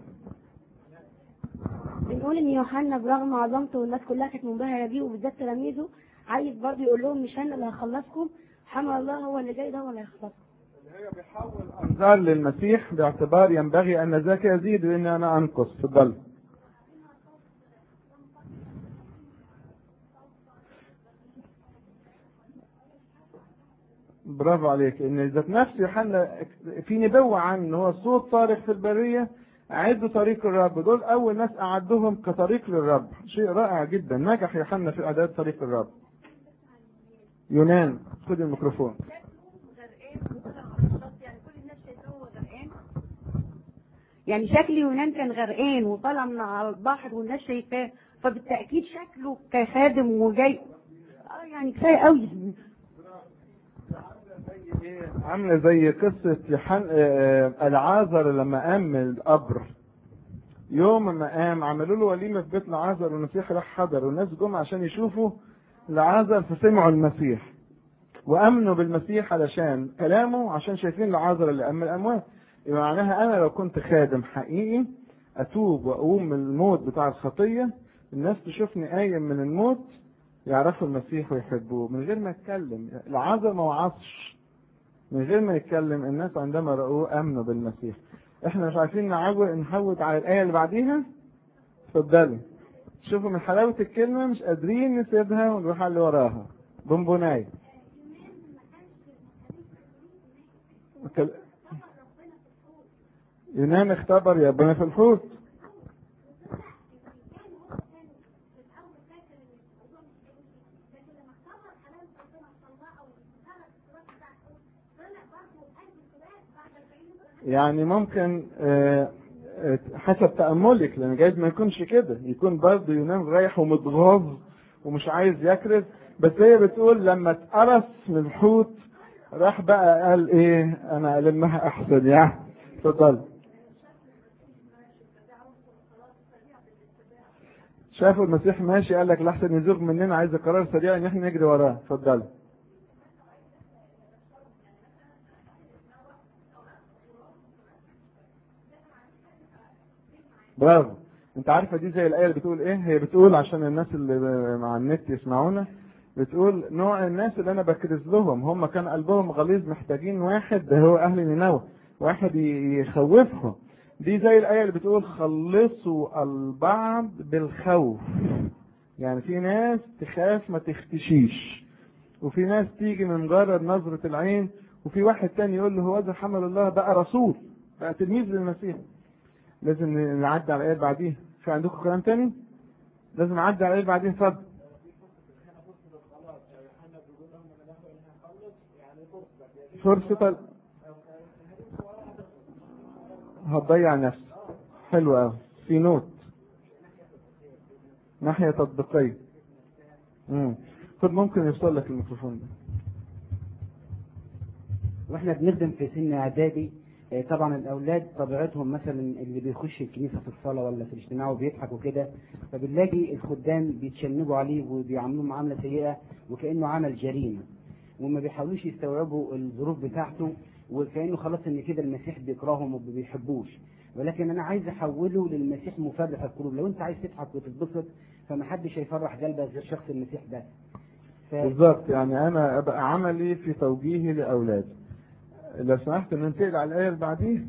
بنقول ان يوحنا برغم عظمته والناس كلها كانت منبهره بيه وبالذات تلاميذه عايز برضه يقول لهم مش انا اللي هخلصكم حمل الله هو اللي جاي ده هو اللي هيخلصكم هي بيحول أنظار للمسيح باعتبار ينبغي أن ذاك يزيد وإن أنا أنقص تفضل برافو عليك ان ذات نفس يوحنا في نبوة عن ان هو صوت صارخ في البرية أعدوا طريق الرب دول أول ناس أعدهم كطريق للرب شيء رائع جدا نجح يوحنا في إعداد طريق الرب يونان خد الميكروفون يعني شكل يونان كان غرقان وطالع من على البحر والناس شايفاه فبالتاكيد شكله كخادم وجاي اه يعني كفايه قوي عامله زي قصه يحن... آه، العازر لما قام من القبر يوم ما قام عملوا له وليمه في بيت العازر والمسيح راح حضر والناس جم عشان يشوفوا العازر فسمعوا المسيح وامنوا بالمسيح علشان كلامه عشان شايفين العازر اللي قام من الاموات يبقى معناها انا لو كنت خادم حقيقي اتوب واقوم من الموت بتاع الخطيه الناس تشوفني قايم من الموت يعرفوا المسيح ويحبوه من غير ما يتكلم العازر ما وعظش من غير ما يتكلم الناس عندما رأوه امنوا بالمسيح احنا مش عارفين نعود نحود على الايه اللي بعديها اتفضلي شوفوا من حلاوه الكلمه مش قادرين نسيبها ونروح على اللي وراها بونبوناي وكل- يونان اختبر يا ربنا في الحوت يعني ممكن آه، آه، حسب تأملك لأن جايز ما يكونش كده يكون برضه يونان رايح ومتغاظ ومش عايز يكرز بس هي بتقول لما اتقرص من الحوت راح بقى قال ايه انا المها احسن يعني اتفضل شافوا المسيح ماشي قال لك لحسن يزوغ مننا عايز قرار سريع ان احنا نجري وراه اتفضل برافو انت عارفه دي زي الايه اللي بتقول ايه هي بتقول عشان الناس اللي مع النت يسمعونا بتقول نوع الناس اللي انا بكرز لهم هم كان قلبهم غليظ محتاجين واحد ده هو اهل نينوى واحد ي- يخوفهم دي زي الايه اللي بتقول خلصوا البعض بالخوف يعني في ناس تخاف ما تختشيش وفي ناس تيجي من مجرد نظرة العين وفي واحد تاني يقول له هو ذا حمل الله بقى رسول بقى تلميذ للمسيح لازم نعدي على الايه بعديها في عندكم كلام تاني لازم نعدي على الايه بعدين اتفضل فرصة ال- هتضيع نفسك حلو قوي في نوت ناحية تطبيقية امم خد ممكن يوصل لك الميكروفون ده واحنا بنخدم في سن اعدادي آه، طبعا الاولاد طبيعتهم مثلا اللي بيخش الكنيسه في الصلاه ولا في الاجتماع وبيضحك وكده فبنلاقي الخدام بيتشنجوا عليه وبيعاملوه معامله سيئه وكانه عمل جريمه وما بيحاولوش يستوعبوا الظروف بتاعته وكانه خلاص ان كده المسيح بيكرههم وما بيحبوش ولكن انا عايز احوله للمسيح مفرح القلوب لو انت عايز تضحك وتتبسط فمحدش هيفرح قلبك غير شخص المسيح بس ف... بالظبط يعني انا ابقى عملي في توجيهي لاولادي لو سمحت ننتقل على الآية اللي بعديها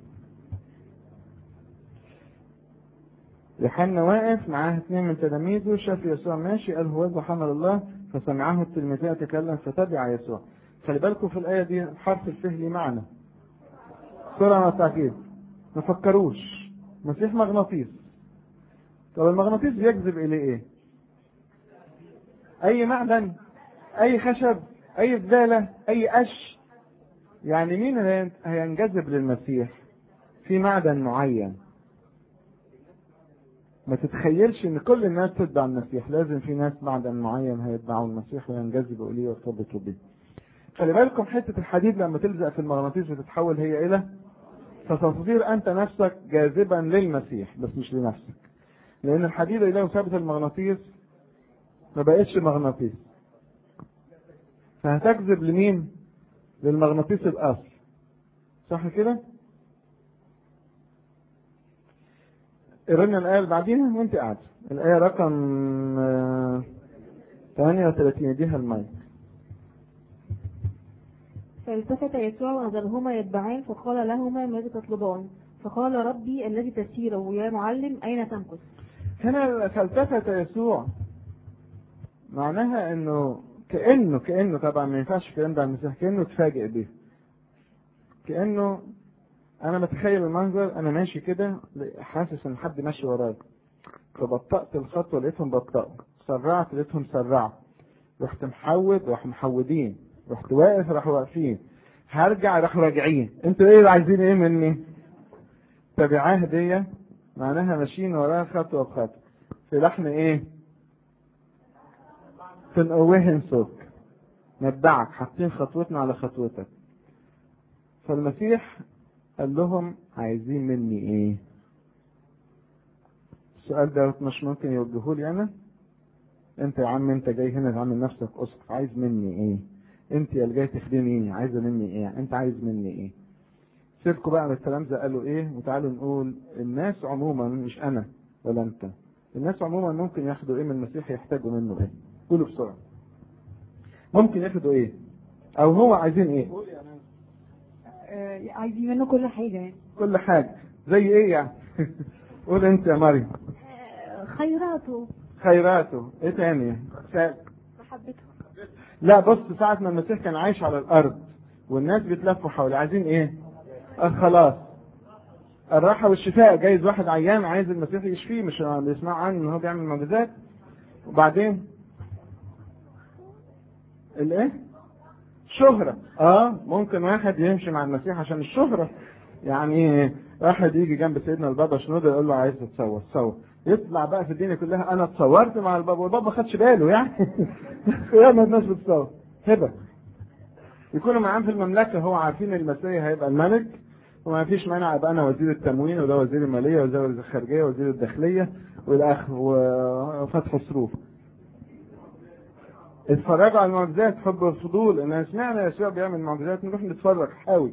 يوحنا واقف معاه اثنين من تلاميذه شاف يسوع ماشي قال هو حمل الله فسمعه التلميذان يتكلم فتبع يسوع خلي بالكم في الآية دي حرف الفه ليه معنى سرعة وتعكيد ما فكروش مسيح مغناطيس طب المغناطيس بيجذب إليه إيه؟ أي معدن أي خشب أي زبالة أي قش يعني مين اللي هينجذب للمسيح في معدن معين ما تتخيلش ان كل الناس تتبع المسيح لازم في ناس معدن معين هيتبعوا المسيح وينجذبوا اليه ويرتبطوا به خلي بالكم حته الحديد لما تلزق في المغناطيس بتتحول هي الى فتصير انت نفسك جاذبا للمسيح بس مش لنفسك لان الحديد اللي لو ثابت المغناطيس ما بقتش مغناطيس فهتجذب لمين للمغناطيس الاصل صح كده قرينا الآية اللي بعديها وأنت قاعدة الآية رقم آه، 38 اديها المايك فالتفت يسوع ونظرهما يتبعان فقال لهما ماذا تطلبان فقال ربي الذي تسيره يا معلم أين تمكث هنا فالتفت يسوع معناها انه كانه كانه طبعا ما ينفعش الكلام ده عن المسيح كانه اتفاجئ بيه كانه انا متخيل المنظر انا ماشي كده حاسس ان حد ماشي ورايا فبطأت الخطوه لقيتهم بطأوا سرعت لقيتهم سرعوا رحت محود راحوا محودين رحت واقف راحوا واقفين هرجع راحوا راجعين انتوا ايه عايزين ايه مني تبعاه دي معناها ماشيين وراها خطوه بخطوه في لحن ايه تنقوهن صوت نتبعك حاطين خطوتنا على خطوتك فالمسيح قال لهم عايزين مني ايه السؤال ده مش ممكن يوجهه لي انا انت يا عم انت جاي هنا تعمل نفسك اسقف عايز مني ايه انت يا اللي جاي تخدميني عايزه مني ايه انت عايز مني ايه سيبكوا بقى من التلامذة قالوا ايه وتعالوا نقول الناس عموما مش انا ولا انت الناس عموما ممكن ياخدوا ايه من المسيح يحتاجوا منه ايه قولوا بسرعه ممكن ياخدوا ايه او هو عايزين ايه آه، عايزين منه كل حاجة يعني كل حاجه زي ايه يعني قول انت يا مريم خيراته خيراته ايه تاني سا- محبته لا بص ساعة ما المسيح كان عايش على الأرض والناس بيتلفوا حوله عايزين إيه؟ الخلاص الراحة والشفاء جايز واحد عيان عايز المسيح يشفيه مش بيسمع عنه إن هو بيعمل معجزات وبعدين الإيه؟ شهرة اه ممكن واحد يمشي مع المسيح عشان الشهرة يعني واحد يجي جنب سيدنا البابا شنودة يقول له عايز تتصور تصور يطلع بقى في الدنيا كلها انا اتصورت مع البابا والبابا ما خدش باله يعني ياما الناس بتصور هبه يكونوا معاه في المملكه هو عارفين المسيح هيبقى الملك وما فيش مانع ابقى انا وزير التموين وده وزير الماليه وده وزير الخارجيه وزير الداخليه والاخ وفتح صروف اتفرجوا على المعجزات حب الفضول ان سمعنا يسوع بيعمل معجزات نروح نتفرج حاوي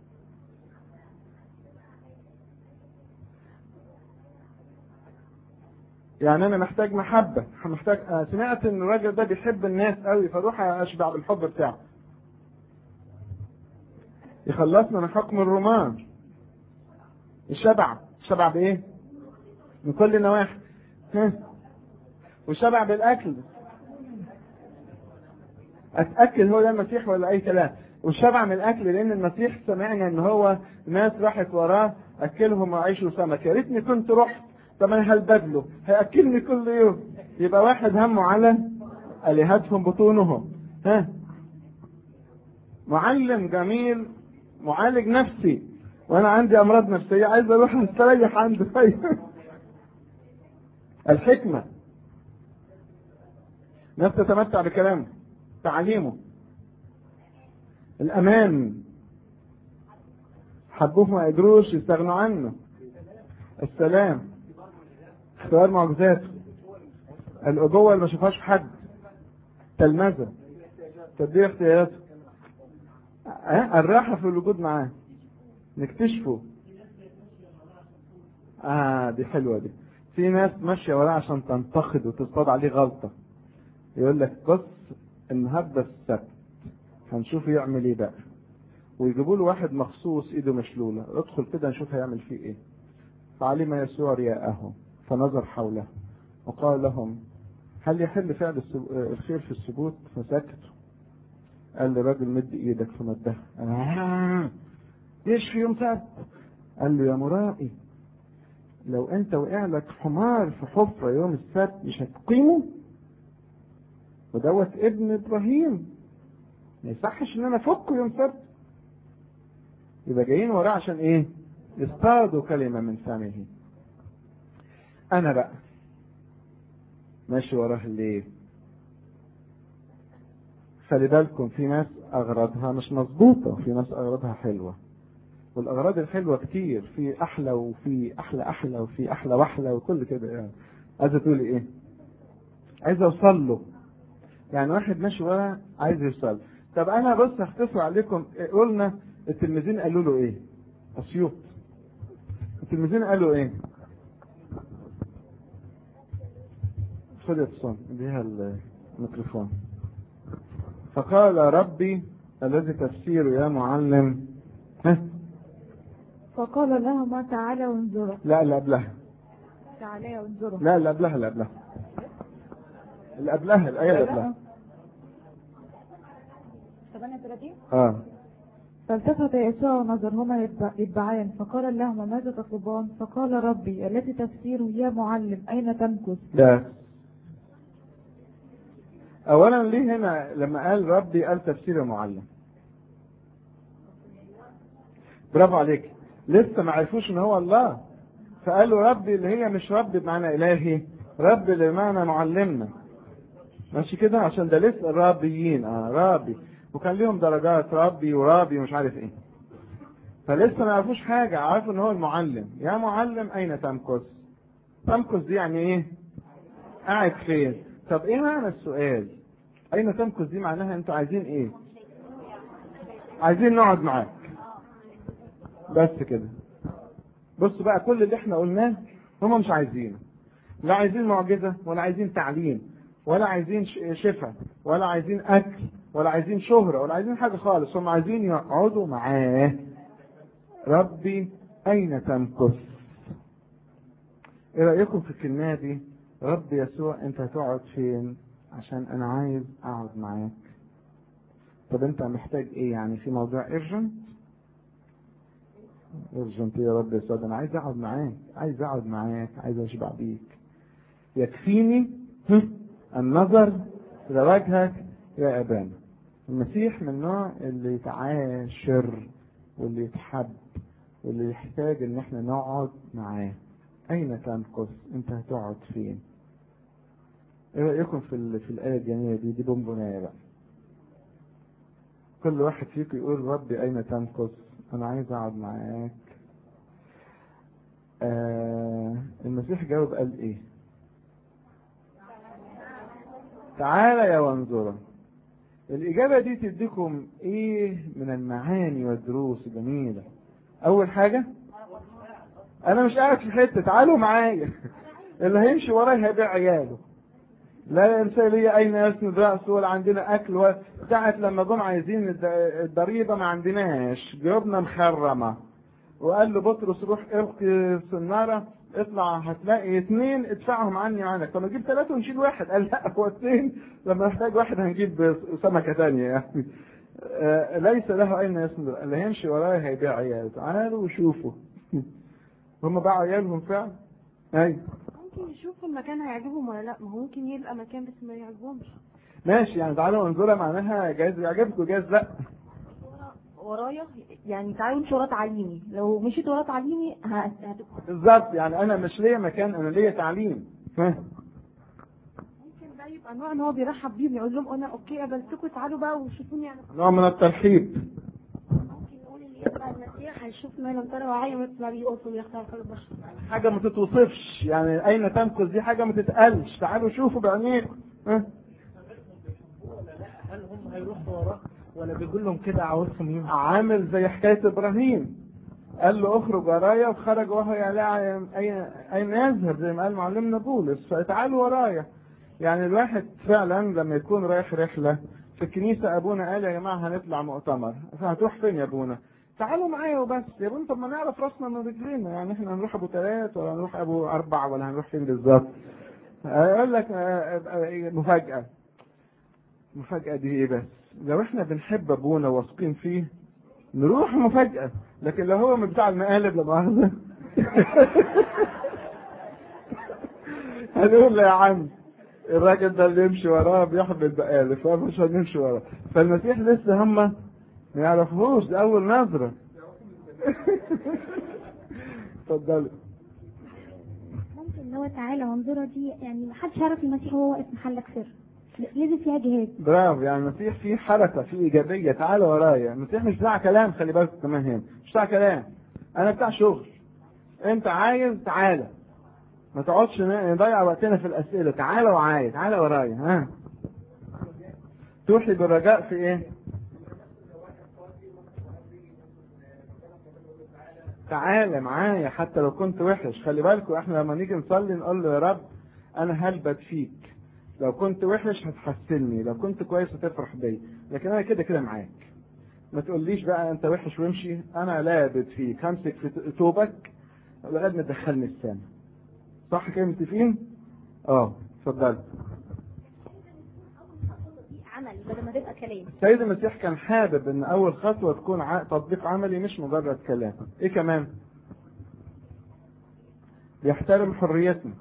يعني انا محتاج محبه محتاج آه، سمعت ان الراجل ده بيحب الناس قوي فاروح اشبع بالحب بتاعه يخلصنا من حكم الرومان الشبع الشبع بايه من كل النواحي ها والشبع بالاكل اتاكل هو ده المسيح ولا اي كلام والشبع من الاكل لان المسيح سمعنا ان هو ناس راحت وراه اكلهم وعيش وسمك يا ريتني كنت رحت طب انا هلبدله هياكلني كل يوم يبقى واحد همه على الهتهم بطونهم ها معلم جميل معالج نفسي وانا عندي امراض نفسيه عايز اروح استريح عنده الحكمه ناس تتمتع بكلامه تعليمه الامان حبوه ما قدروش يستغنوا عنه السلام اختيار معجزاته الابوه اللي ما شافهاش في حد تلمذه تدبير اختياراته أه؟ الراحه في الوجود معاه نكتشفه اه دي حلوه دي في ناس ماشيه وراه عشان تنتقد وتصطاد عليه غلطه يقول لك بص النهارده السبت هنشوف يعمل ايه بقى ويجيبوا له واحد مخصوص ايده مشلوله ادخل كده نشوف هيعمل فيه ايه فعلم يسوع رياءهم فنظر حوله وقال لهم هل يحل فعل السب- الخير في السبوت فسكتوا قال للراجل مد ايدك فمدها آه. يشفي يوم سبت قال له يا مرائي لو انت وقع لك حمار في حفرة يوم السبت مش هتقيمه ودوت ابن ابراهيم ما يصحش ان انا افكه يوم سبت يبقى جايين وراه عشان ايه يصطادوا كلمة من فمه انا بقى ماشي وراه ليه خلي بالكم في ناس اغراضها مش مظبوطة وفي ناس اغراضها حلوة والاغراض الحلوة كتير في احلى وفي احلى احلى وفي احلى واحلى وكل كده يعني عايزة تقولي ايه عايز اوصل له يعني واحد ماشي ورا عايز يوصل طب انا بص هختصر عليكم إيه، قلنا التلميذين قالوا له ايه اسيوط التلميذين قالوا ايه خد يا اتصال اديها الميكروفون فقال ربي الذي تفسيره يا معلم ها فقال لهما تعالى وانظرا لا اللي قبلها تعالى وانظرا لا اللي قبلها اللي قبلها اللي قبلها الايه اللي قبلها 38 اه فالتفت يسوع ونظرهما يتبع- يتبعان فقال لهما ماذا تطلبان فقال ربي التي تفسيره يا معلم أين تمكث لا اولا ليه هنا لما قال ربي قال تفسير معلم برافو عليك لسه ما عرفوش ان هو الله فقالوا ربي اللي هي مش ربي بمعنى الهي ربي اللي بمعنى معلمنا ماشي كده عشان ده لسه الرابيين اه رابي وكان ليهم درجات ربي ورابي ومش عارف ايه فلسه ما يعرفوش حاجه عرفوا ان هو المعلم يا معلم اين تمكث تمكث دي يعني ايه قاعد فين طب ايه معنى السؤال اين تمكث دي معناها انتوا عايزين ايه عايزين نقعد معاك بس كده بصوا بقى كل اللي احنا قلناه هم مش عايزينه لا عايزين معجزة ولا عايزين تعليم ولا عايزين ش- شفاء ولا عايزين اكل ولا عايزين شهرة ولا عايزين حاجة خالص هم عايزين يقعدوا معاه ربي اين تمكث ايه رأيكم في الكلمة دي رب يسوع انت هتقعد فين عشان انا عايز اقعد معاك طب انت محتاج ايه يعني في موضوع ارجنت ارجنت يا رب يسوع ده انا عايز اقعد معاك عايز اقعد معاك عايز اشبع بيك يكفيني هم، النظر الى وجهك يا ابانا المسيح من النوع اللي يتعاشر واللي يتحب واللي يحتاج ان احنا نقعد معاه اين تمكث انت هتقعد فين ايه رايكم في ال- في الايه الجميله دي دي بونبونايه بقى كل واحد فيكم يقول ربي اين تمكث انا عايز اقعد معاك آه المسيح جاوب قال ايه تعالى يا وانظرا الإجابة دي تديكم إيه من المعاني والدروس الجميلة أول حاجة أنا مش قاعد في حتة تعالوا معايا اللي هيمشي ورايا هيبيع عياله لا ينسى لي أين يسند رأسه ولا عندنا أكل و- ساعة لما جم عايزين الد- الضريبة ما عندناش جيوبنا مخرمة وقال له بطرس روح القي السنارة اطلع هتلاقي اثنين ادفعهم عني عنك طب نجيب ثلاثة ونشيل واحد قال لا هو اثنين لما نحتاج واحد هنجيب سمكة تانية يعني آه، ليس له اين يسند اللي هيمشي ورايا هيبيع عياله تعالوا وشوفوا هم باعوا عيالهم فعلا ايوه ممكن يشوفوا المكان هيعجبهم ولا لا ما هو ممكن يلقى مكان بس ما يعجبهمش ماشي يعني تعالوا انظرها معناها جايز يعجبكم جايز لا ورايا يعني تعالوا امشي ورا تعليمي لو مشيت ورا تعليمي ه- هتبقى بالظبط يعني انا مش ليا مكان انا ليا تعليم فاهم ممكن ده يبقى نوع ان هو بيرحب بيهم يقول لهم انا اوكي قبلتكم تعالوا بقى وشوفوني انا نوع من الترحيب ممكن نقول اللي يتبع المسيح هيشوف ما لم ترى وعين ما بيقصوا ويختار كل البشر حاجة ما تتوصفش يعني أين تمكث دي حاجة ما تتقالش تعالوا شوفوا بعينيكم ها؟ هل هم هيروحوا وراه ولا بيقول لهم كده عاوزهم يمشوا عامل زي حكاية إبراهيم قال له اخرج ورايا وخرج وهو يلاقي أين أين يذهب زي ما قال معلمنا بولس فتعالوا ورايا يعني الواحد فعلا لما يكون رايح رحلة في الكنيسة أبونا قال يا جماعة هنطلع مؤتمر فهتروح فين يا أبونا؟ تعالوا معايا وبس يا ابونا طب ما نعرف راسنا من رجلينا يعني احنا هنروح ابو ثلاث ولا هنروح ابو اربع ولا هنروح فين بالظبط؟ اقول لك آه، آه، مفاجأة مفاجأة دي ايه بس؟ لو احنا بنحب ابونا واثقين فيه نروح مفاجأة لكن لو هو من بتاع المقالب لا مؤاخذة هنقول له يا عم الراجل ده اللي يمشي وراه بيحمل بقالب فمش هنمشي وراه فالمسيح لسه هم ما يعرفوش ده أول نظرة اتفضلي ممكن اللي هو تعالى وانظرة دي يعني ما حدش يعرف المسيح وهو واقف محلك سر لازم فيها جهاد برافو يعني المسيح فيه حركة فيه إيجابية تعالى ورايا المسيح مش بتاع كلام خلي بالك كمان هنا مش بتاع كلام أنا بتاع شغل أنت عايز تعالى ما تقعدش ن- نضيع وقتنا في الأسئلة تعالى وعايز تعالى ورايا ها توحي بالرجاء في إيه؟ تعالى معايا حتى لو كنت وحش خلي بالكوا احنا لما نيجي نصلي نقول له يا رب انا هلبت فيك لو كنت وحش هتحسني لو كنت كويس هتفرح بيا لكن انا كده كده معاك ما تقوليش بقى انت وحش وامشي انا لابد فيك همسك في توبك لغايه ما تدخلني السما صح كده متفقين اه اتفضل عمل بدل ما تبقى كلام السيد المسيح كان حابب ان اول خطوه تكون ع- تطبيق عملي مش مجرد كلام ايه كمان بيحترم حريتنا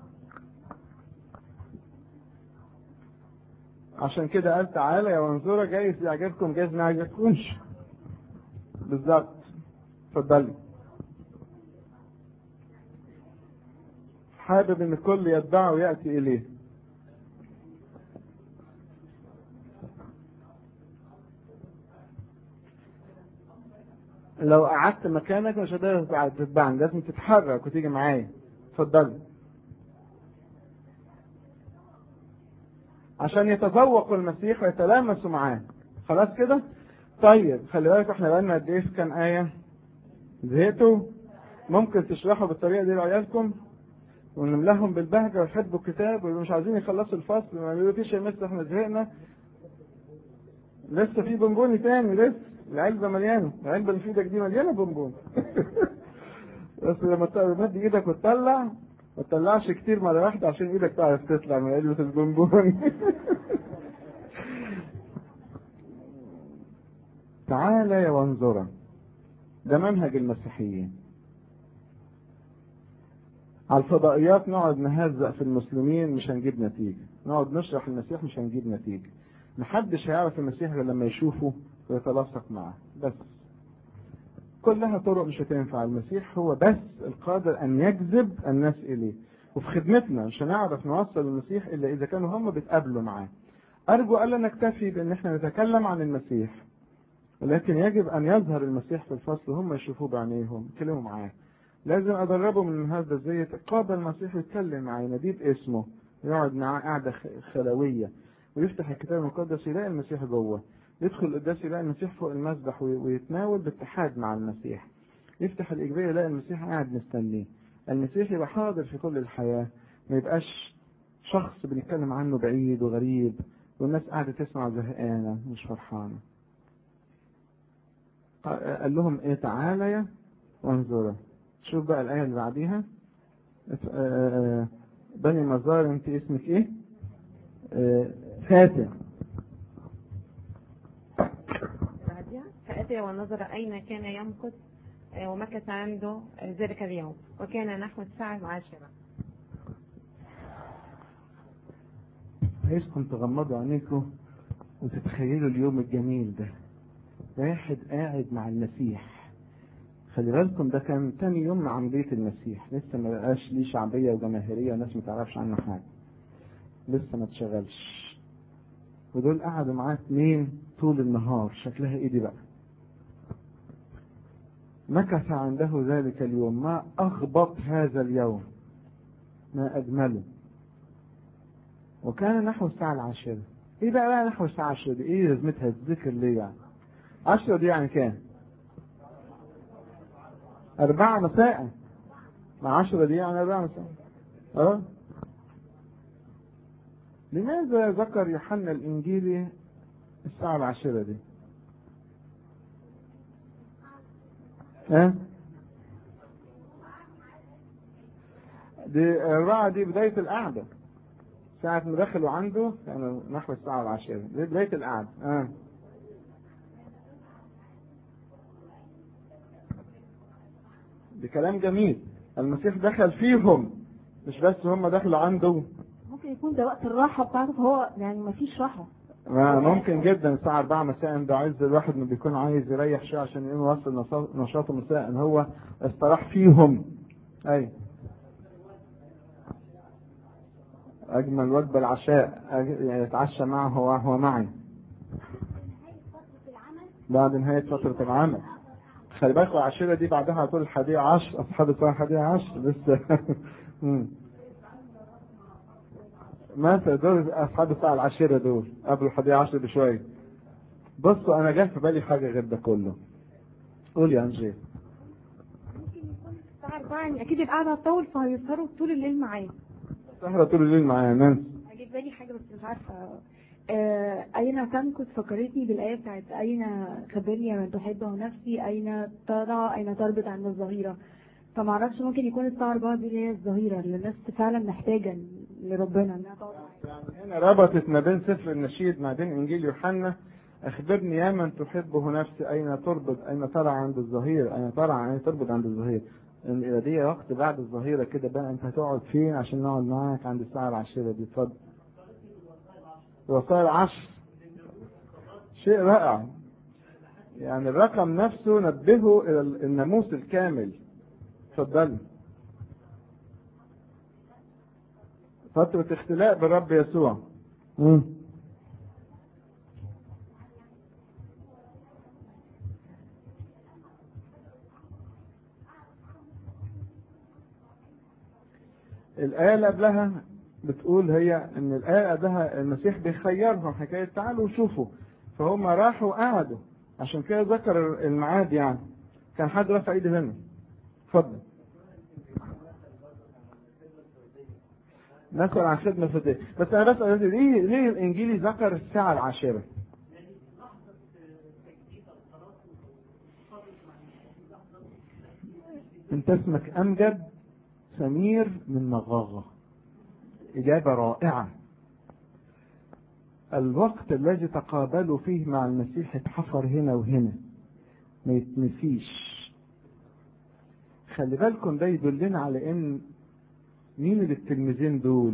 عشان كده قال تعالى يا منظوره جايز يعجبكم جايز ما يعجبكمش بالظبط اتفضلي حابب ان الكل يتبعه وياتي اليه لو قعدت مكانك مش هتقدر تتبعني لازم تتحرك وتيجي معايا اتفضلي عشان يتذوقوا المسيح ويتلامسوا معاه خلاص كده طيب خلي بالك احنا بقالنا قد ايه في كام ايه زهقتوا ممكن تشرحوا بالطريقه دي لعيالكم ونملاهم بالبهجه ويحبوا الكتاب ويبقوا مش عايزين يخلصوا الفصل ما يقولوش يا مستر احنا زهقنا لسه في بونبوني تاني لسه العلبة مليانة العلبة اللي في ايدك دي مليانة بونبون بس لما تمد ايدك وتطلع ما تطلعش كتير مرة واحدة عشان ايدك تعرف تطلع من علبة البونبون تعالى يا وانظرا ده منهج المسيحيين على الفضائيات نقعد نهزق في المسلمين مش هنجيب نتيجة نقعد نشرح المسيح مش هنجيب نتيجة محدش هيعرف المسيح غير لما يشوفه ويتلاصق معه بس كلها طرق مش هتنفع المسيح هو بس القادر ان يجذب الناس اليه وفي خدمتنا مش هنعرف نوصل المسيح الا اذا كانوا هم بيتقابلوا معاه ارجو الا نكتفي بان احنا نتكلم عن المسيح ولكن يجب ان يظهر المسيح في الفصل هم يشوفوه بعينيهم يتكلموا معاه لازم ادربهم من هذا ازاي يتقابل المسيح ويتكلم معاه يناديه باسمه يقعد معاه قعده خلويه ويفتح الكتاب المقدس يلاقي المسيح جوه يدخل القداس يلاقي المسيح فوق المسبح ويتناول باتحاد مع المسيح يفتح الإجبية يلاقي المسيح قاعد مستنيه المسيح يبقى حاضر في كل الحياة ما يبقاش شخص بنتكلم عنه بعيد وغريب والناس قاعدة تسمع زهقانة مش فرحانة قال لهم ايه تعالى وانظرا شوف بقى الآية اللي بعديها بني مزار انت اسمك ايه فاتن بعدها فأتي ونظر أين كان يمكث ومكث عنده ذلك اليوم وكان نحو الساعة العاشرة عايزكم تغمضوا عينيكم وتتخيلوا اليوم الجميل ده واحد قاعد مع المسيح خلي بالكم ده كان تاني يوم من عملية المسيح لسه ما بقاش ليه شعبية وجماهيرية وناس ما تعرفش عنه حاجة لسه ما اتشغلش ودول قعدوا معاه اتنين طول النهار شكلها ايه دي بقى مكث عنده ذلك اليوم ما اغبط هذا اليوم ما اجمله وكان نحو الساعة العاشرة ايه بقى بقى نحو الساعة العاشرة دي ايه لازمتها الذكر ليه يعني عشرة دي يعني كام أربعة مساء مع عشرة دي يعني أربعة مساء اه لماذا ذكر يوحنا الإنجيلي الساعة العاشرة دي ها دي الرابعة دي بداية القعدة ساعة ما دخلوا عنده كانوا نحو الساعة العاشرة دي بداية القعدة اه ده كلام جميل المسيح دخل فيهم مش بس هم دخلوا عنده ممكن يكون ده وقت الراحة بتاعته فهو يعني ما فيش راحة ما ممكن جدا الساعة 4 مساء ده عايز الواحد ما بيكون عايز يريح شوية عشان يقوم يوصل نشاط- نشاطه مساء هو استراح فيهم أي أجمل وجبة العشاء أج- يعني يتعشى معه وهو معي بعد نهاية فترة العمل خلي بالكوا العشرة دي بعدها على طول الحادية عشر أصحاب الساعة الحادية عشر لسه مم. مثلا دول اصحاب الساعه العاشره دول قبل الحادية عشر بشويه بصوا انا جاي في بالي حاجه غير ده كله قول يا انجيل الساعة 4 يعني أكيد القعدة هتطول فهيسهروا طول الليل معاه سهرة طول الليل معايا نانسي هجيب في بالي حاجة بس مش عارفة آه، أين تمكث فكرتني بالآية بتاعت أين خبرني من تحبه نفسي أين ترى أين تربط عند الظهيرة فمعرفش ممكن يكون الساعة 4 دي اللي هي الظهيرة اللي الناس فعلا محتاجة لربنا إنها تقعد معاه. يعني هنا ربطت ما بين سفر النشيد ما بين انجيل يوحنا اخبرني يا من تحبه نفسي اين تربط اين ترى عند الظهير اين ترى اين تربط عند الظهير إن إذا دي وقت بعد الظهيره كده بقى انت هتقعد فين عشان نقعد معاك عند الساعه العاشره دي اتفضل وصايا العشر شيء رائع يعني الرقم نفسه نبهه الى الناموس الكامل اتفضلي فترة اختلاء بالرب يسوع مم. الآية اللي قبلها بتقول هي إن الآية اللي قبلها المسيح بيخيرهم حكاية تعالوا شوفوا فهم راحوا قعدوا عشان كده ذكر الميعاد يعني كان حد رفع ايده هنا اتفضل نسأل عن خدمة فدية بس أنا بسأل ليه ليه الإنجيلي ذكر الساعة العاشرة؟ أنت اسمك أمجد سمير من مغاغة إجابة رائعة الوقت الذي تقابلوا فيه مع المسيح اتحفر هنا وهنا ما يتنسيش خلي بالكم ده يدلنا على ان مين اللي التلميذين دول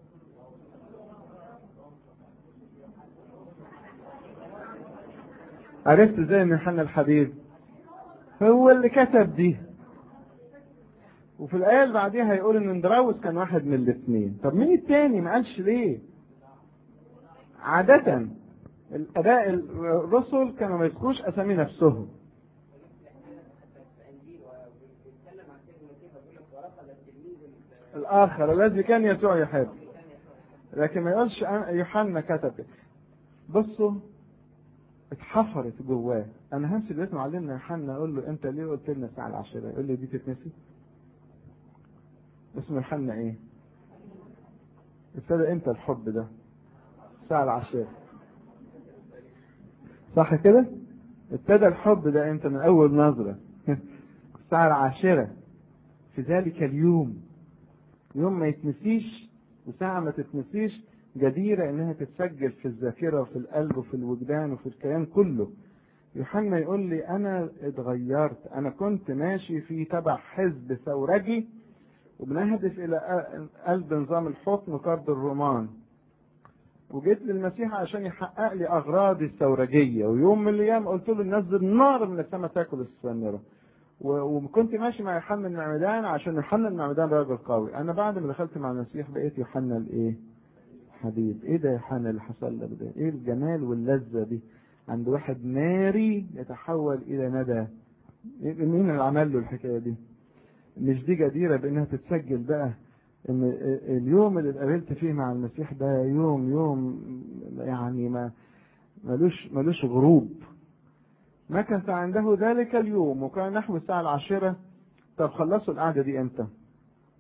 عرفت ازاي ان يوحنا الحبيب هو اللي كتب دي وفي الآية اللي بعديها هيقول إن اندراوس كان واحد من الاثنين، طب مين التاني؟ ما قالش ليه؟ عادة الآباء الرسل كانوا ما يذكروش أسامي نفسهم. الآخر الذي كان يسوع يحب. لكن ما يقولش أنا- يوحنا كتب كده. بصوا اتحفرت جواه انا همسك بيت معلمنا يوحنا اقول له انت ليه قلت لنا الساعه العاشره يقول لي دي تتنسي اسمه يوحنا ايه ابتدى امتى الحب ده الساعه العاشره صح كده ابتدى الحب ده امتى من اول نظره الساعه العاشره في ذلك اليوم يوم ما يتنسيش وساعه ما تتنسيش جديرة إنها تتسجل في الذاكرة وفي القلب وفي الوجدان وفي الكيان كله. يوحنا يقول لي أنا اتغيرت، أنا كنت ماشي في تبع حزب ثورجي وبنهدف إلى قلب نظام الحكم قرض الرومان. وجيت للمسيح عشان يحقق لي أغراضي الثورجية، ويوم من الأيام قلت له نزل نار من السماء تاكل السنرة. و- وكنت ماشي مع يوحنا المعمدان عشان يوحنا المعمدان راجل قوي، أنا بعد ما دخلت مع المسيح بقيت يوحنا الإيه؟ حبيب ايه ده يا حنا اللي حصل لك ده ايه الجمال واللذة دي عند واحد ناري يتحول الى ندى إيه- مين اللي عمل له الحكاية دي مش دي جديرة بانها تتسجل بقى ان اليوم اللي اتقابلت فيه مع المسيح ده يوم يوم يعني ما ملوش ملوش غروب مكث عنده ذلك اليوم وكان نحو الساعة العاشرة طب خلصوا القعدة دي امتى؟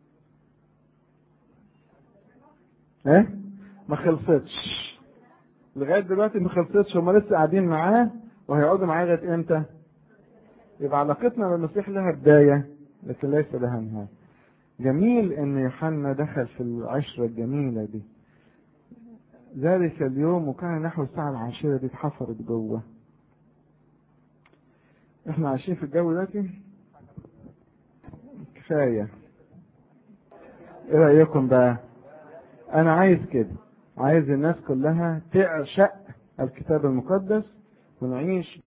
ايه؟ ما خلصتش لغايه دلوقتي ما خلصتش هم لسه قاعدين معاه وهيقعدوا معاه لغايه امتى؟ يبقى علاقتنا بالمسيح لها بدايه لكن ليس لها نهايه. جميل ان يوحنا دخل في العشره الجميله دي. ذلك اليوم وكان نحو الساعه العاشره دي اتحفرت جوه. احنا عايشين في الجو دلوقتي كفايه. ايه رايكم بقى؟ انا عايز كده عايز الناس كلها تعشق الكتاب المقدس ونعيش